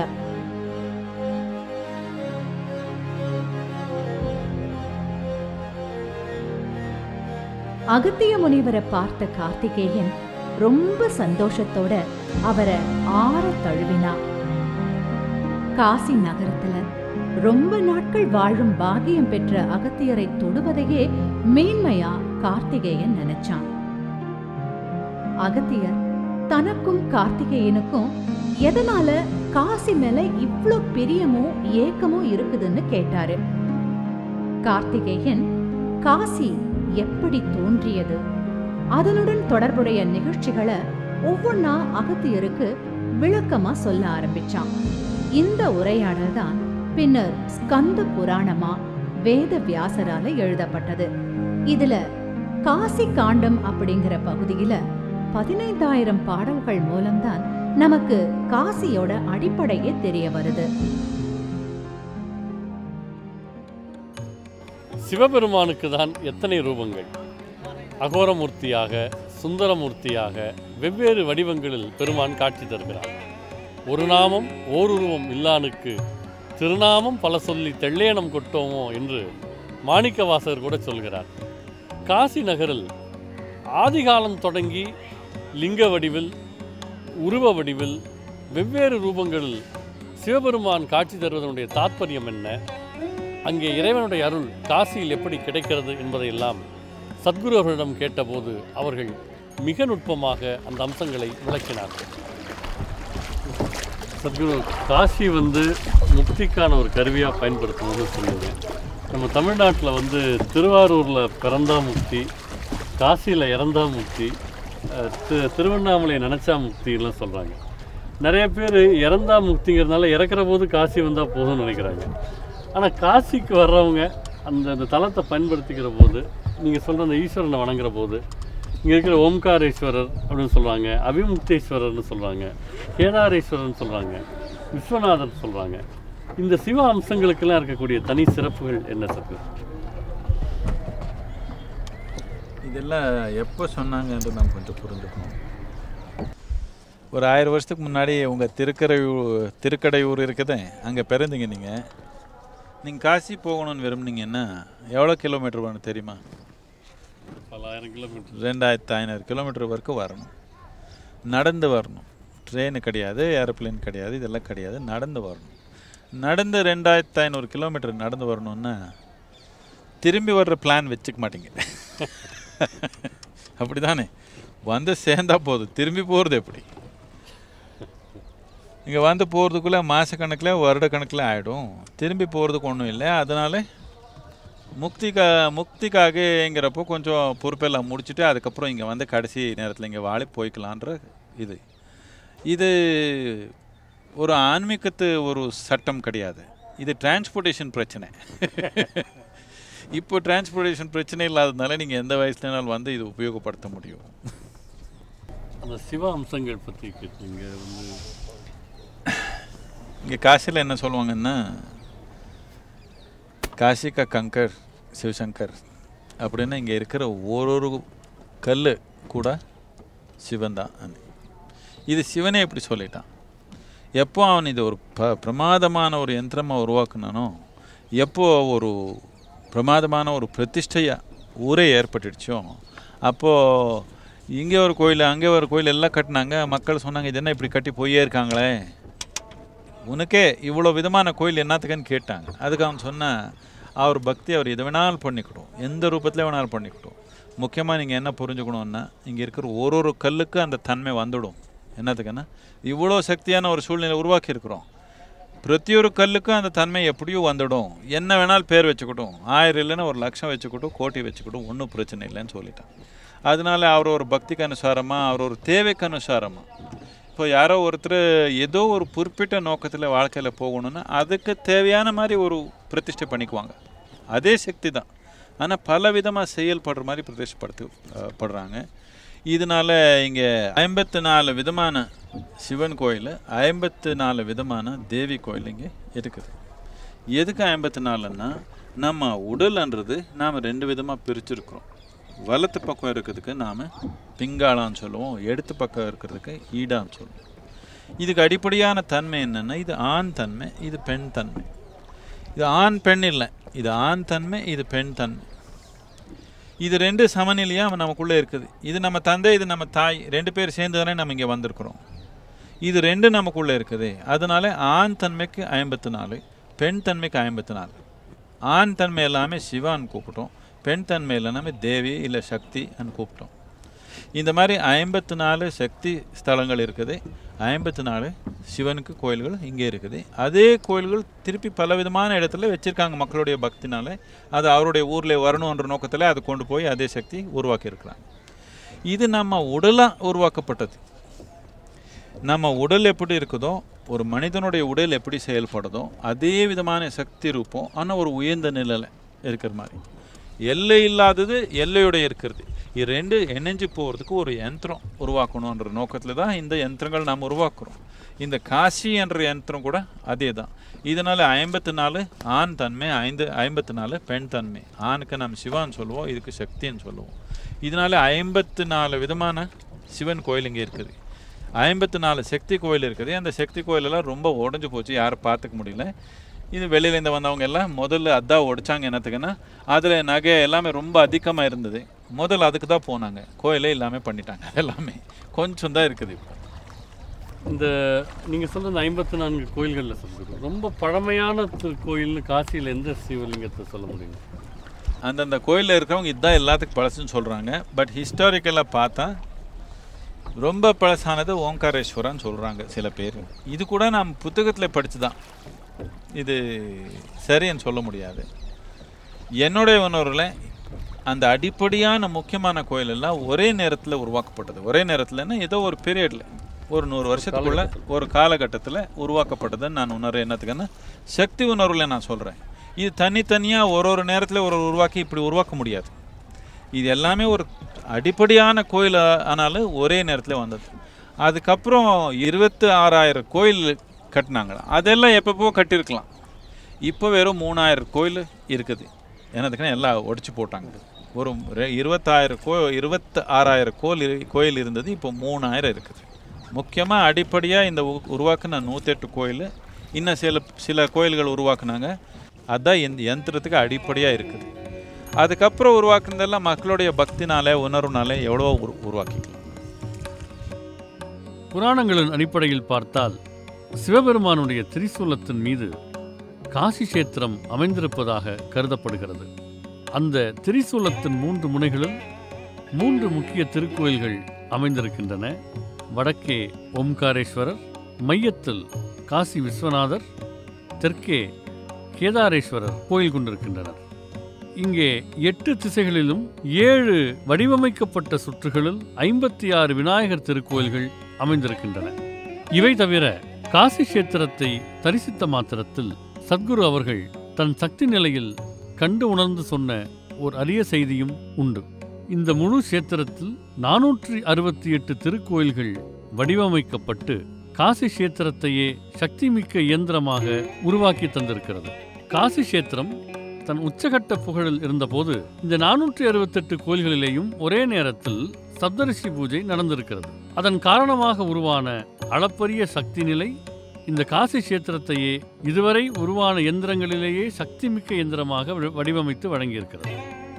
அகத்திய முனிவரை பார்த்த கார்த்திகேயன் ரொம்ப சந்தோஷத்தோட அவரை ஆற தழுவினா காசி நகரத்துல ரொம்ப நாட்கள் வாழும் பாக்கியம் பெற்ற அகத்தியரை தொடுவதையே மேன்மையா கார்த்திகேயன் நினைச்சான் அகத்தியர் தனக்கும் கார்த்திகேயனுக்கும் எதனால காசி மேல இவ்ளோ பிரியமும் ஏக்கமும் இருக்குதுன்னு கேட்டாரு கார்த்திகேயன் காசி எப்படி தோன்றியது அதனுடன் தொடர்புடைய நிகழ்ச்சிகளை ஒவ்வொன்னா அகத்தியருக்கு விளக்கமா சொல்ல ஆரம்பிச்சான் இந்த உரையாடல் தான் பின்னர் ஸ்கந்த புராணமா வேத வியாசரால எழுதப்பட்டது இதுல காசி காண்டம் அப்படிங்கிற பகுதியில பதினைந்தாயிரம் பாடல்கள் மூலம்தான் நமக்கு காசியோட அடிப்படையே தெரிய வருது சிவபெருமானுக்கு தான் எத்தனை ரூபங்கள் அகோரமூர்த்தியாக சுந்தரமூர்த்தியாக வெவ்வேறு வடிவங்களில் பெருமான் காட்சி தருகிறார் ஒரு நாமம் ஓருருவம் இல்லானுக்கு திருநாமம் பல சொல்லி தெள்ளேனம் கொட்டோமோ என்று மாணிக்கவாசகர் கூட சொல்கிறார் காசி நகரில் ஆதிகாலம் தொடங்கி லிங்க வடிவில் உருவ வடிவில் வெவ்வேறு ரூபங்களில் சிவபெருமான் காட்சி தருவதனுடைய தாத்பரியம் என்ன அங்கே இறைவனுடைய அருள் காசியில் எப்படி கிடைக்கிறது என்பதையெல்லாம் சத்குரு அவர்களிடம் கேட்டபோது அவர்கள் மிக நுட்பமாக அந்த அம்சங்களை விளக்கினார்கள் சத்குரு காசி வந்து முக்திக்கான ஒரு கருவியாக பயன்படுத்தணும்னு சொன்னீங்க நம்ம தமிழ்நாட்டில் வந்து திருவாரூரில் பிறந்தா முக்தி காசியில் இறந்தா முக்தி அஹ், தி- திருவண்ணாமலை நினச்சா முக்திலாம் சொல்கிறாங்க நிறைய பேர் இறந்தா முக்திங்கிறதுனால இறக்குற போது காசி வந்தால் போதும்னு நினைக்கிறாங்க ஆனால் காசிக்கு வர்றவங்க அந்த அந்த தலத்தை பயன்படுத்திக்கிற போது நீங்கள் சொல்கிற அந்த ஈஸ்வரனை வணங்குற போது இங்கே இருக்கிற ஓம்காரேஸ்வரர் அப்படின்னு சொல்கிறாங்க அபிமுக்தேஸ்வரர்னு சொல்கிறாங்க கேதாரேஸ்வரர்னு சொல்கிறாங்க விஸ்வநாதர் சொல்கிறாங்க இந்த சிவ அம்சங்களுக்கெல்லாம் இருக்கக்கூடிய தனி சிறப்புகள் என்ன சத்து இதெல்லாம் எப்போ சொன்னாங்கன்றது நம்ம கொஞ்சம் புரிஞ்சுக்கணும் ஒரு ஆயிரம் வருஷத்துக்கு முன்னாடி உங்கள் திருக்கரையூர் திருக்கடையூர் இருக்குதே அங்கே பிறந்தீங்க நீங்கள் நீங்கள் காசி போகணும்னு விரும்புனீங்கன்னா எவ்வளோ கிலோமீட்டர் வரணும் தெரியுமா பல ஆயிரம் கிலோமீட்டர் ரெண்டாயிரத்து ஐநூறு கிலோமீட்டர் வரைக்கும் வரணும் நடந்து வரணும் ட்ரெயின் கிடையாது ஏரோப்ளேன் கிடையாது இதெல்லாம் கிடையாது நடந்து வரணும் நடந்து ரெண்டாயிரத்து ஐநூறு கிலோமீட்டர் நடந்து வரணும்னா திரும்பி வர்ற பிளான் வச்சுக்க மாட்டீங்க அப்படிதானே வந்து சேர்ந்தா போதும் திரும்பி போகிறது எப்படி இங்கே வந்து போகிறதுக்குள்ளே மாதக்கணக்கில் வருடக்கணக்கில் ஆகிடும் திரும்பி போகிறதுக்கு ஒன்றும் இல்லை அதனால முக்திக்கா முக்திக்காகங்கிறப்போ கொஞ்சம் பொறுப்பெல்லாம் முடிச்சுட்டு அதுக்கப்புறம் இங்கே வந்து கடைசி நேரத்தில் இங்கே வாழி போய்க்கலான்ற இது இது ஒரு ஆன்மீகத்து ஒரு சட்டம் கிடையாது இது டிரான்ஸ்போர்ட்டேஷன் பிரச்சனை இப்போ டிரான்ஸ்போர்ட்டேஷன் பிரச்சனை இல்லாததுனால நீங்கள் எந்த வயசுலனாலும் வந்து இது உபயோகப்படுத்த முடியும் அந்த சிவ அம்சங்கள் பற்றி கேட்டீங்க வந்து இங்கே காசியில் என்ன சொல்லுவாங்கன்னா காசி கா கங்கர் சிவசங்கர் அப்படின்னு இங்கே இருக்கிற ஒரு ஒரு கல் கூட சிவன் தான் இது சிவனே இப்படி சொல்லிட்டான் எப்போ அவன் இது ஒரு ப பிரமாதமான ஒரு யந்திரமாக உருவாக்குனானோ எப்போ ஒரு பிரமாதமான ஒரு பிரதிஷ்டையா ஊரே ஏற்பட்டுடுச்சோ அப்போது இங்கே ஒரு கோயில் அங்கே ஒரு கோயில் எல்லாம் கட்டினாங்க மக்கள் சொன்னாங்க இது என்ன இப்படி கட்டி போயே இருக்காங்களே உனக்கே இவ்வளோ விதமான கோயில் என்னத்துக்குன்னு கேட்டாங்க அதுக்கு அவன் சொன்ன அவர் பக்தி அவர் எது வேணாலும் பண்ணிக்கிட்டோம் எந்த ரூபத்தில் வேணாலும் பண்ணிக்கிட்டோம் முக்கியமாக நீங்கள் என்ன புரிஞ்சுக்கணுன்னா இங்கே இருக்கிற ஒரு ஒரு கல்லுக்கு அந்த தன்மை வந்துடும் என்னத்துக்குன்னா இவ்வளோ சக்தியான ஒரு சூழ்நிலை உருவாக்கி இருக்கிறோம் பிரதியொரு கல்லுக்கும் அந்த தன்மை எப்படியும் வந்துடும் என்ன வேணாலும் பேர் வச்சுக்கிட்டும் ஆயிரம் இல்லைன்னா ஒரு லட்சம் வச்சுக்கிட்டும் கோட்டி வச்சுக்கிட்டும் ஒன்றும் பிரச்சனை இல்லைன்னு சொல்லிட்டான் அதனால அவர் ஒரு பக்திக்கு அனுசாரமாக அவர் ஒரு தேவைக்கு அனுசாரமாக இப்போ யாரோ ஒருத்தர் ஏதோ ஒரு குறிப்பிட்ட நோக்கத்தில் வாழ்க்கையில் போகணும்னா அதுக்கு தேவையான மாதிரி ஒரு பிரதிஷ்டை பண்ணிக்குவாங்க அதே சக்தி தான் ஆனால் பல விதமாக செயல்படுற மாதிரி பிரதிஷ்டப்படுத்தி அஹ், படுறாங்க இதனால இங்கே ஐம்பத்து நாலு விதமான சிவன் கோயில் ஐம்பத்து நாலு விதமான தேவி கோயில் இங்கே இருக்குது எதுக்கு ஐம்பத்தி நாலுன்னா நம்ம உடல்ன்றது நாம் ரெண்டு விதமாக பிரிச்சிருக்கிறோம் வலத்து பக்கம் இருக்கிறதுக்கு நாம் பிங்காளான்னு சொல்லுவோம் எடுத்து பக்கம் இருக்கிறதுக்கு ஈடான்னு சொல்லுவோம் இதுக்கு அடிப்படையான தன்மை என்னென்னா இது ஆண் தன்மை இது பெண் தன்மை இது ஆண் பெண் இல்லை இது ஆண் தன்மை இது பெண் தன்மை இது ரெண்டு சமநிலையாக நமக்குள்ளே இருக்குது இது நம்ம தந்தை இது நம்ம தாய் ரெண்டு பேர் சேர்ந்து தானே நம்ம இங்கே வந்திருக்கிறோம் இது ரெண்டு நமக்குள்ளே இருக்குது அதனால ஆண் தன்மைக்கு ஐம்பத்து நாலு பெண் தன்மைக்கு ஐம்பத்து நாலு ஆண் தன்மை எல்லாமே சிவான்னு கூப்பிட்டோம் பெண் தன்மை எல்லாமே தேவி இல்லை சக்தின்னு கூப்பிட்டோம் இந்த மாதிரி ஐம்பத்து நாலு சக்தி ஸ்தலங்கள் இருக்குது ஐம்பத்து நாலு சிவனுக்கு கோயில்கள் இங்கே இருக்குது அதே கோயில்கள் திருப்பி பல விதமான இடத்துல வச்சுருக்காங்க மக்களுடைய பக்தினால அது அவருடைய ஊரில் வரணுன்ற நோக்கத்தில் அதை கொண்டு போய் அதே சக்தி உருவாக்கி இருக்கிறாங்க இது நம்ம உடலாக உருவாக்கப்பட்டது நம்ம உடல் எப்படி இருக்குதோ ஒரு மனிதனுடைய உடல் எப்படி செயல்படுதோ அதே விதமான சக்தி ரூபம் ஆனால் ஒரு உயர்ந்த நிலையில் இருக்கிற மாதிரி எல்லை இல்லாதது எல்லையோட இருக்கிறது இது ரெண்டு இணைஞ்சு போகிறதுக்கு ஒரு யந்திரம் உருவாக்கணுன்ற நோக்கத்தில் தான் இந்த யந்திரங்கள் நாம் உருவாக்குறோம் இந்த காசி என்ற யந்திரம் கூட அதே தான் இதனால் ஐம்பத்து நாலு ஆண் தன்மை ஐந்து ஐம்பத்து நாலு பெண் தன்மை ஆணுக்கு நம்ம சிவான்னு சொல்லுவோம் இதுக்கு சக்தின்னு சொல்லுவோம் இதனால் ஐம்பத்து நாலு விதமான சிவன் கோயில் இங்கே இருக்குது ஐம்பத்து நாலு சக்தி கோயில் இருக்குது அந்த சக்தி கோயிலெல்லாம் ரொம்ப உடஞ்சி போச்சு யாரும் பார்த்துக்க முடியல இது வெளியிலேருந்து வந்தவங்க எல்லாம் முதல்ல அதான் உடைச்சாங்க என்னத்துக்குன்னா அதில் நகை எல்லாமே ரொம்ப அதிகமாக இருந்தது முதல்ல அதுக்கு தான் போனாங்க கோயிலே எல்லாமே பண்ணிட்டாங்க எல்லாமே கொஞ்சம் தான் இருக்குது இப்போ இந்த நீங்கள் சொல்ற இந்த ஐம்பத்தி நான்கு கோயில்களில் சொல்லுங்க ரொம்ப பழமையான திரு கோயில்னு காசியில் எந்த சிவலிங்கத்தை சொல்ல முடியும் அந்தந்த கோயிலில் இருக்கிறவங்க இதுதான் எல்லாத்துக்கும் பழசுன்னு சொல்கிறாங்க பட் ஹிஸ்டாரிக்கலாக பார்த்தா ரொம்ப பழசானது ஓங்காரேஸ்வரன்னு சொல்கிறாங்க சில பேர் இது கூட நாம் புத்தகத்தில் படித்து தான் இது சரின்னு சொல்ல முடியாது என்னுடைய உணர்வில் அந்த அடிப்படையான முக்கியமான கோயில் எல்லாம் ஒரே நேரத்தில் உருவாக்கப்பட்டது ஒரே நேரத்தில்னா ஏதோ ஒரு பீரியடில் ஒரு நூறு வருஷத்துக்குள்ள ஒரு காலகட்டத்தில் உருவாக்கப்பட்டதுன்னு நான் உணர்றேன் என்னத்துக்குன்னா சக்தி உணர்வில் நான் சொல்கிறேன் இது தனித்தனியாக ஒரு ஒரு நேரத்தில் ஒரு ஒரு உருவாக்கி இப்படி உருவாக்க முடியாது இது எல்லாமே ஒரு அடிப்படையான கோயில் ஆ- ஆனாலும் ஒரே நேரத்தில் வந்தது அதுக்கப்புறம் இருபத்தி ஆறாயிரம் கோயில் கட்டினாங்களா அதெல்லாம் எப்பப்போ கட்டியிருக்கலாம் இப்போ வெறும் மூணாயிரம் கோயில் இருக்குது என்னதுக்குன்னா எல்லாம் உடைச்சு போட்டாங்க ஒரு ரெ- இருபத்தாயிரம் கோ இருபத்தி ஆறாயிரம் கோயில் இரு- கோயில் இருந்தது இப்போ மூணாயிரம் இருக்குது முக்கியமாக அடிப்படையாக இந்த உ- உருவாக்குன நூற்றெட்டு கோயில் இன்னும் சில சில கோயில்கள் உருவாக்குனாங்க அதான் இந்த யந்திரத்துக்கு அடிப்படையாக இருக்குது அதுக்கப்புறம் உருவாக்குனதெல்லாம் மக்களுடைய பக்தினாலே உணர்வுனாலே எவ்வளவோ உரு உருவாக்கிக்கலாம் புராணங்களின் அடிப்படையில் பார்த்தால் சிவபெருமானுடைய திரிசூலத்தின் மீது காசி கஷேத்திரம் அமைந்திருப்பதாக கருதப்படுகிறது அந்த திரிசூலத்தின் மூன்று முனைகளில் மூன்று முக்கிய திருக்கோயில்கள் அமைந்திருக்கின்றன வடக்கே ஓம்காரேஸ்வரர் மையத்தில் காசி விஸ்வநாதர் தெற்கே கேதாரேஸ்வரர் கோயில் கொண்டிருக்கின்றனர் இங்கே எட்டு திசைகளிலும் ஏழு வடிவமைக்கப்பட்ட சுற்றுகளில் ஐம்பத்தி ஆறு விநாயகர் திருக்கோயில்கள் அமைந்திருக்கின்றன இவை தவிர காசி கஷேத்திரத்தை தரிசித்த மாத்திரத்தில் சத்குரு அவர்கள் தன் சக்தி நிலையில் கண்டு உணர்ந்து சொன்ன ஒரு அரிய செய்தியும் உண்டு இந்த முழு கஷேத்திரத்தில் நானூற்றி அறுபத்தி எட்டு திருக்கோயில்கள் வடிவமைக்கப்பட்டு காசி கஷேத்திரத்தையே சக்திமிக்க இயந்திரமாக உருவாக்கி தந்திருக்கிறது காசி கஷேத்திரம் தன் உச்சகட்ட புகழில் இருந்தபோது இந்த நானூற்றி அறுபத்தெட்டு கோயில்களிலேயும் ஒரே நேரத்தில் சப்தரிஷி பூஜை நடந்திருக்கிறது அதன் காரணமாக உருவான அளப்பரிய சக்தி நிலை இந்த காசி கஷேத்திரத்தையே இதுவரை உருவான எந்திரங்களிலேயே சக்திமிக்க எந்திரமாக வடி- வடிவமைத்து வழங்கியிருக்கிறது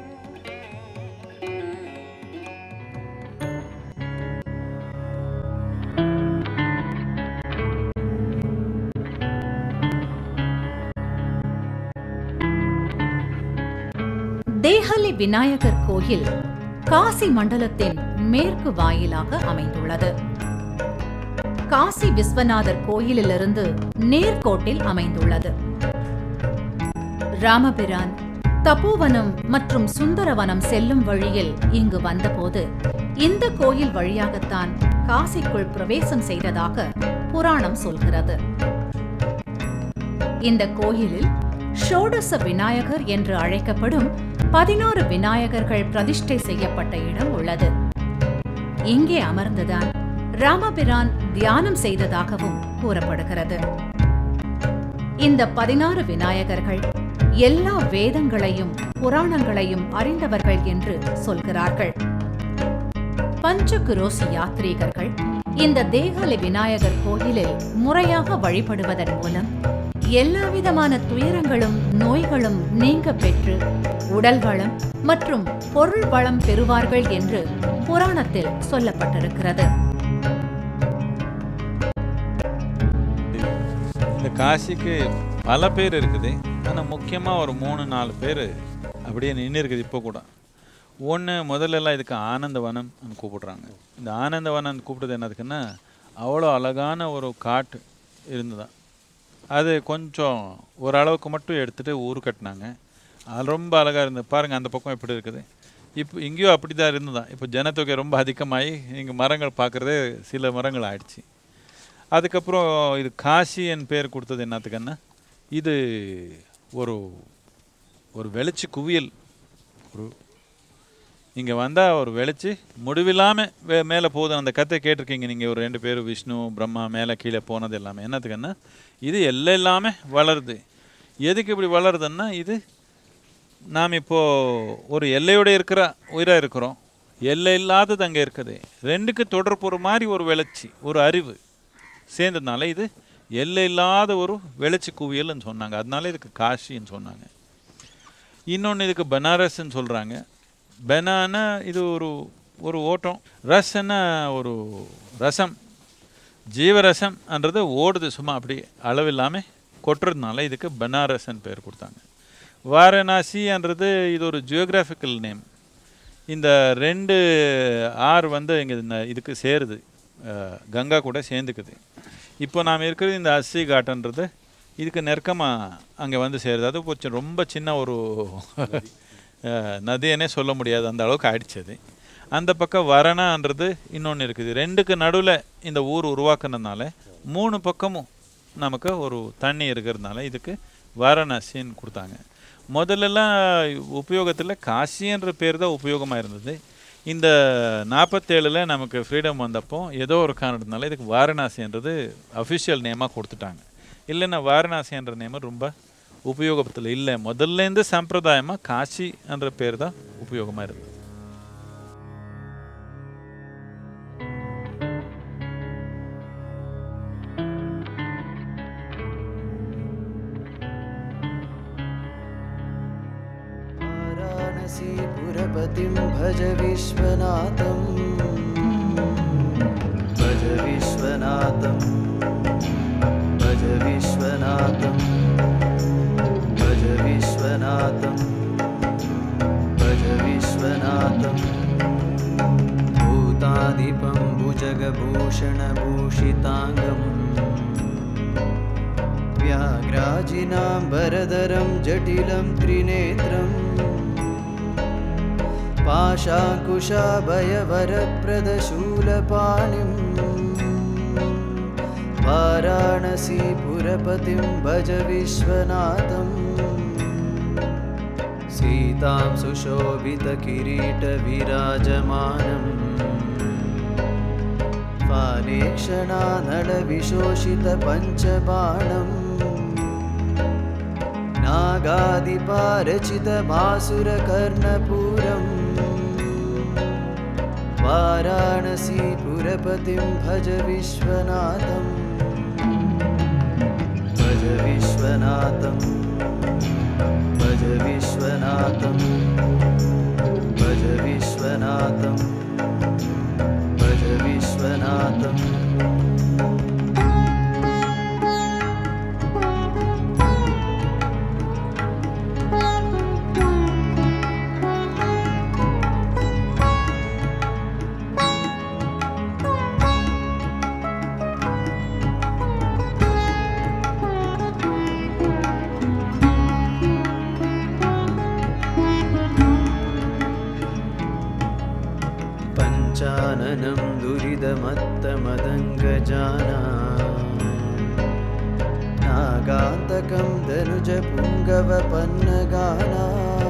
தேஹலி விநாயகர் கோயில் காசி மண்டலத்தின் மேற்கு வாயிலாக அமைந்துள்ளது காசி விஸ்வநாதர் கோயிலிலிருந்து நேர்கோட்டில் அமைந்துள்ளது ராமபிரான் தபோவனம் மற்றும் சுந்தரவனம் செல்லும் வழியில் இங்கு வந்தபோது இந்த கோயில் வழியாகத்தான் காசிக்குள் பிரவேசம் செய்ததாக புராணம் சொல்கிறது இந்த கோயிலில் ஷோடச விநாயகர் என்று அழைக்கப்படும் பதினாறு விநாயகர்கள் பிரதிஷ்டை செய்யப்பட்ட இடம் உள்ளது இங்கே அமர்ந்துதான் ராமபிரான் தியானம் செய்ததாகவும் கூறப்படுகிறது இந்த பதினாறு விநாயகர்கள் எல்லா வேதங்களையும் புராணங்களையும் அறிந்தவர்கள் என்று சொல்கிறார்கள் பஞ்சகுரோசி யாத்ரீகர்கள் இந்த தேகாலி விநாயகர் கோயிலில் முறையாக வழிபடுவதன் மூலம் எல்லாவிதமான துயரங்களும் நோய்களும் நீங்க பெற்று உடல் வளம் மற்றும் பொருள் வளம் பெறுவார்கள் என்று புராணத்தில் சொல்லப்பட்டிருக்கிறது இந்த காசிக்கு பல பேர் இருக்குது ஆனால் முக்கியமாக ஒரு மூணு நாலு பேர் அப்படியே நின்று இருக்குது இப்போ கூட ஒன்று முதல்லலாம் இதுக்கு ஆனந்தவனம் கூப்பிடுறாங்க இந்த ஆனந்தவனம் கூப்பிட்டது என்னதுக்குன்னா அவ்வளோ அழகான ஒரு காட்டு இருந்துதான் அது கொஞ்சம் ஓரளவுக்கு மட்டும் எடுத்துகிட்டு ஊர் கட்டினாங்க அது ரொம்ப அழகாக இருந்தது பாருங்கள் அந்த பக்கம் எப்படி இருக்குது இப்போ இங்கேயோ அப்படி தான் இருந்துதான் இப்போ ஜனத்தொகை ரொம்ப அதிகமாகி இங்கே மரங்கள் பார்க்குறதே சில மரங்கள் ஆயிடுச்சு அதுக்கப்புறம் இது காசி என் பேர் கொடுத்தது என்னத்துக்குன்னா இது ஒரு ஒரு வெளிச்சு குவியல் ஒரு இங்கே வந்தால் ஒரு வெளிச்சு முடிவில்லாமல் வே மேலே போதும் அந்த கதை கேட்டிருக்கீங்க நீங்கள் ஒரு ரெண்டு பேர் விஷ்ணு பிரம்மா மேலே கீழே போனது எல்லாமே என்னத்துக்குன்னா இது எல்லாம் எல்லாமே வளருது எதுக்கு இப்படி வளருதுன்னா இது நாம் இப்போது ஒரு எல்லையோட இருக்கிற உயிராக இருக்கிறோம் எல்லை இல்லாதது அங்கே இருக்குது ரெண்டுக்கு தொடர்பு ஒரு மாதிரி ஒரு வெளிச்சி ஒரு அறிவு சேர்ந்ததுனால இது எல்லை இல்லாத ஒரு வெளிச்சி குவியல்னு சொன்னாங்க அதனால இதுக்கு காஷின்னு சொன்னாங்க இன்னொன்று இதுக்கு பனாரஸ்ன்னு சொல்கிறாங்க பெனானா இது ஒரு ஒரு ஓட்டம் ரசன்னா ஒரு ரசம் ஜீவரசம்ன்றது ஓடுது சும்மா அப்படி அளவில்லாமல் கொட்டுறதுனால இதுக்கு பனாரஸ்ன்னு பேர் கொடுத்தாங்க வாரணாசின்றது இது ஒரு ஜியோகிராஃபிக்கல் நேம் இந்த ரெண்டு ஆறு வந்து இங்கே இந்த இதுக்கு சேருது அஹ், கங்கா கூட சேர்ந்துக்குது இப்போ நாம் இருக்கிறது இந்த அஸ்ஸி காட்டுன்றது இதுக்கு நெருக்கமாக அங்கே வந்து சேருது அது கொஞ்சம் ரொம்ப சின்ன ஒரு அஹ், நதியனே சொல்ல முடியாது அந்த அளவுக்கு ஆயிடுச்சது அந்த பக்கம் வரணான்றது இன்னொன்று இருக்குது ரெண்டுக்கு நடுவில் இந்த ஊர் உருவாக்குனதுனால மூணு பக்கமும் நமக்கு ஒரு தண்ணி இருக்கிறதுனால இதுக்கு வாரணாசின்னு கொடுத்தாங்க முதல்லலாம் உபயோகத்தில் காசின்ற பேர் தான் உபயோகமாக இருந்தது இந்த நாற்பத்தேழில் நமக்கு ஃப்ரீடம் வந்தப்போ ஏதோ ஒரு காரணத்தினால இதுக்கு வாரணாசின்றது அஃபிஷியல் நேமாக கொடுத்துட்டாங்க இல்லைன்னா வாரணாசின்ற நேம் ரொம்ப உபயோகத்தில் இல்லை முதல்லேருந்து சம்பிரதாயமாக காசி என்ற பேர் தான் உபயோகமாக இருந்தது वाराणसीपुरपतिं भज विश्वनाथं भज विश्वनाथं भज विश्वनाथं भज विश्वनाथं भज विश्वनाथं भूताधिपं भुजगभूषणभूषिताङ्गम् व्याघ्राजिनाम्बरधरं जटिलं त्रिनेत्रम् पाशाकुशाभयवरप्रदशूलपाणिम् वाराणसीपुरपतिं भज विश्वनाथम् सीतां सुशोभितकिरीटविराजमानम् फालेक्षणानडविशोषितपञ्चबाणम् नागादिपारचितभासुरकर्णपूरम् वाराणसीपुरपतिं भज विश्वनाथम् भज विश्वनाथं भज विश्वनाथं भज विश्वनाथं भज विश्वनाथम् दीनं दुरितमत्तमदङ्गजाना नागान्तकं धनुजपुङ्गवपन्नगाना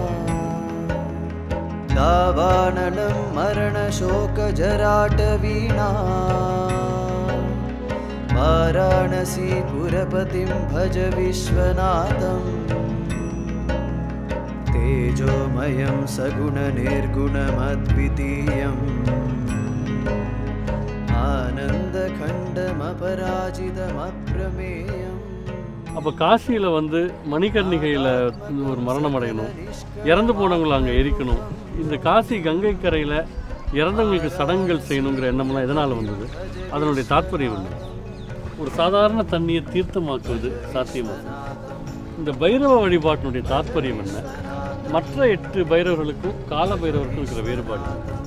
दावानलं मरणशोकजराटवीणा वाराणसीपुरपतिं भज विश्वनाथम् तेजोमयं सगुणनिर्गुणमद्वितीयम् आनन्दखण्डमपराजितमप्रमेयम् அப்போ காசியில் வந்து மணிகர்ணிகையில் ஒரு மரணம் அடையணும் இறந்து போனவங்களை அங்கே எரிக்கணும் இந்த காசி கங்கை கரையில் இறந்தவங்களுக்கு சடங்குகள் செய்யணுங்கிற எண்ணம்லாம் எதனால் வந்தது அதனுடைய தாற்பயம் என்ன ஒரு சாதாரண தண்ணியை தீர்த்தமாக்குவது சாத்தியமாகும் இந்த பைரவ வழிபாட்டினுடைய தாற்பயம் என்ன மற்ற எட்டு பைரவர்களுக்கும் கால பைரவருக்கும் இருக்கிற வேறுபாடு என்ன?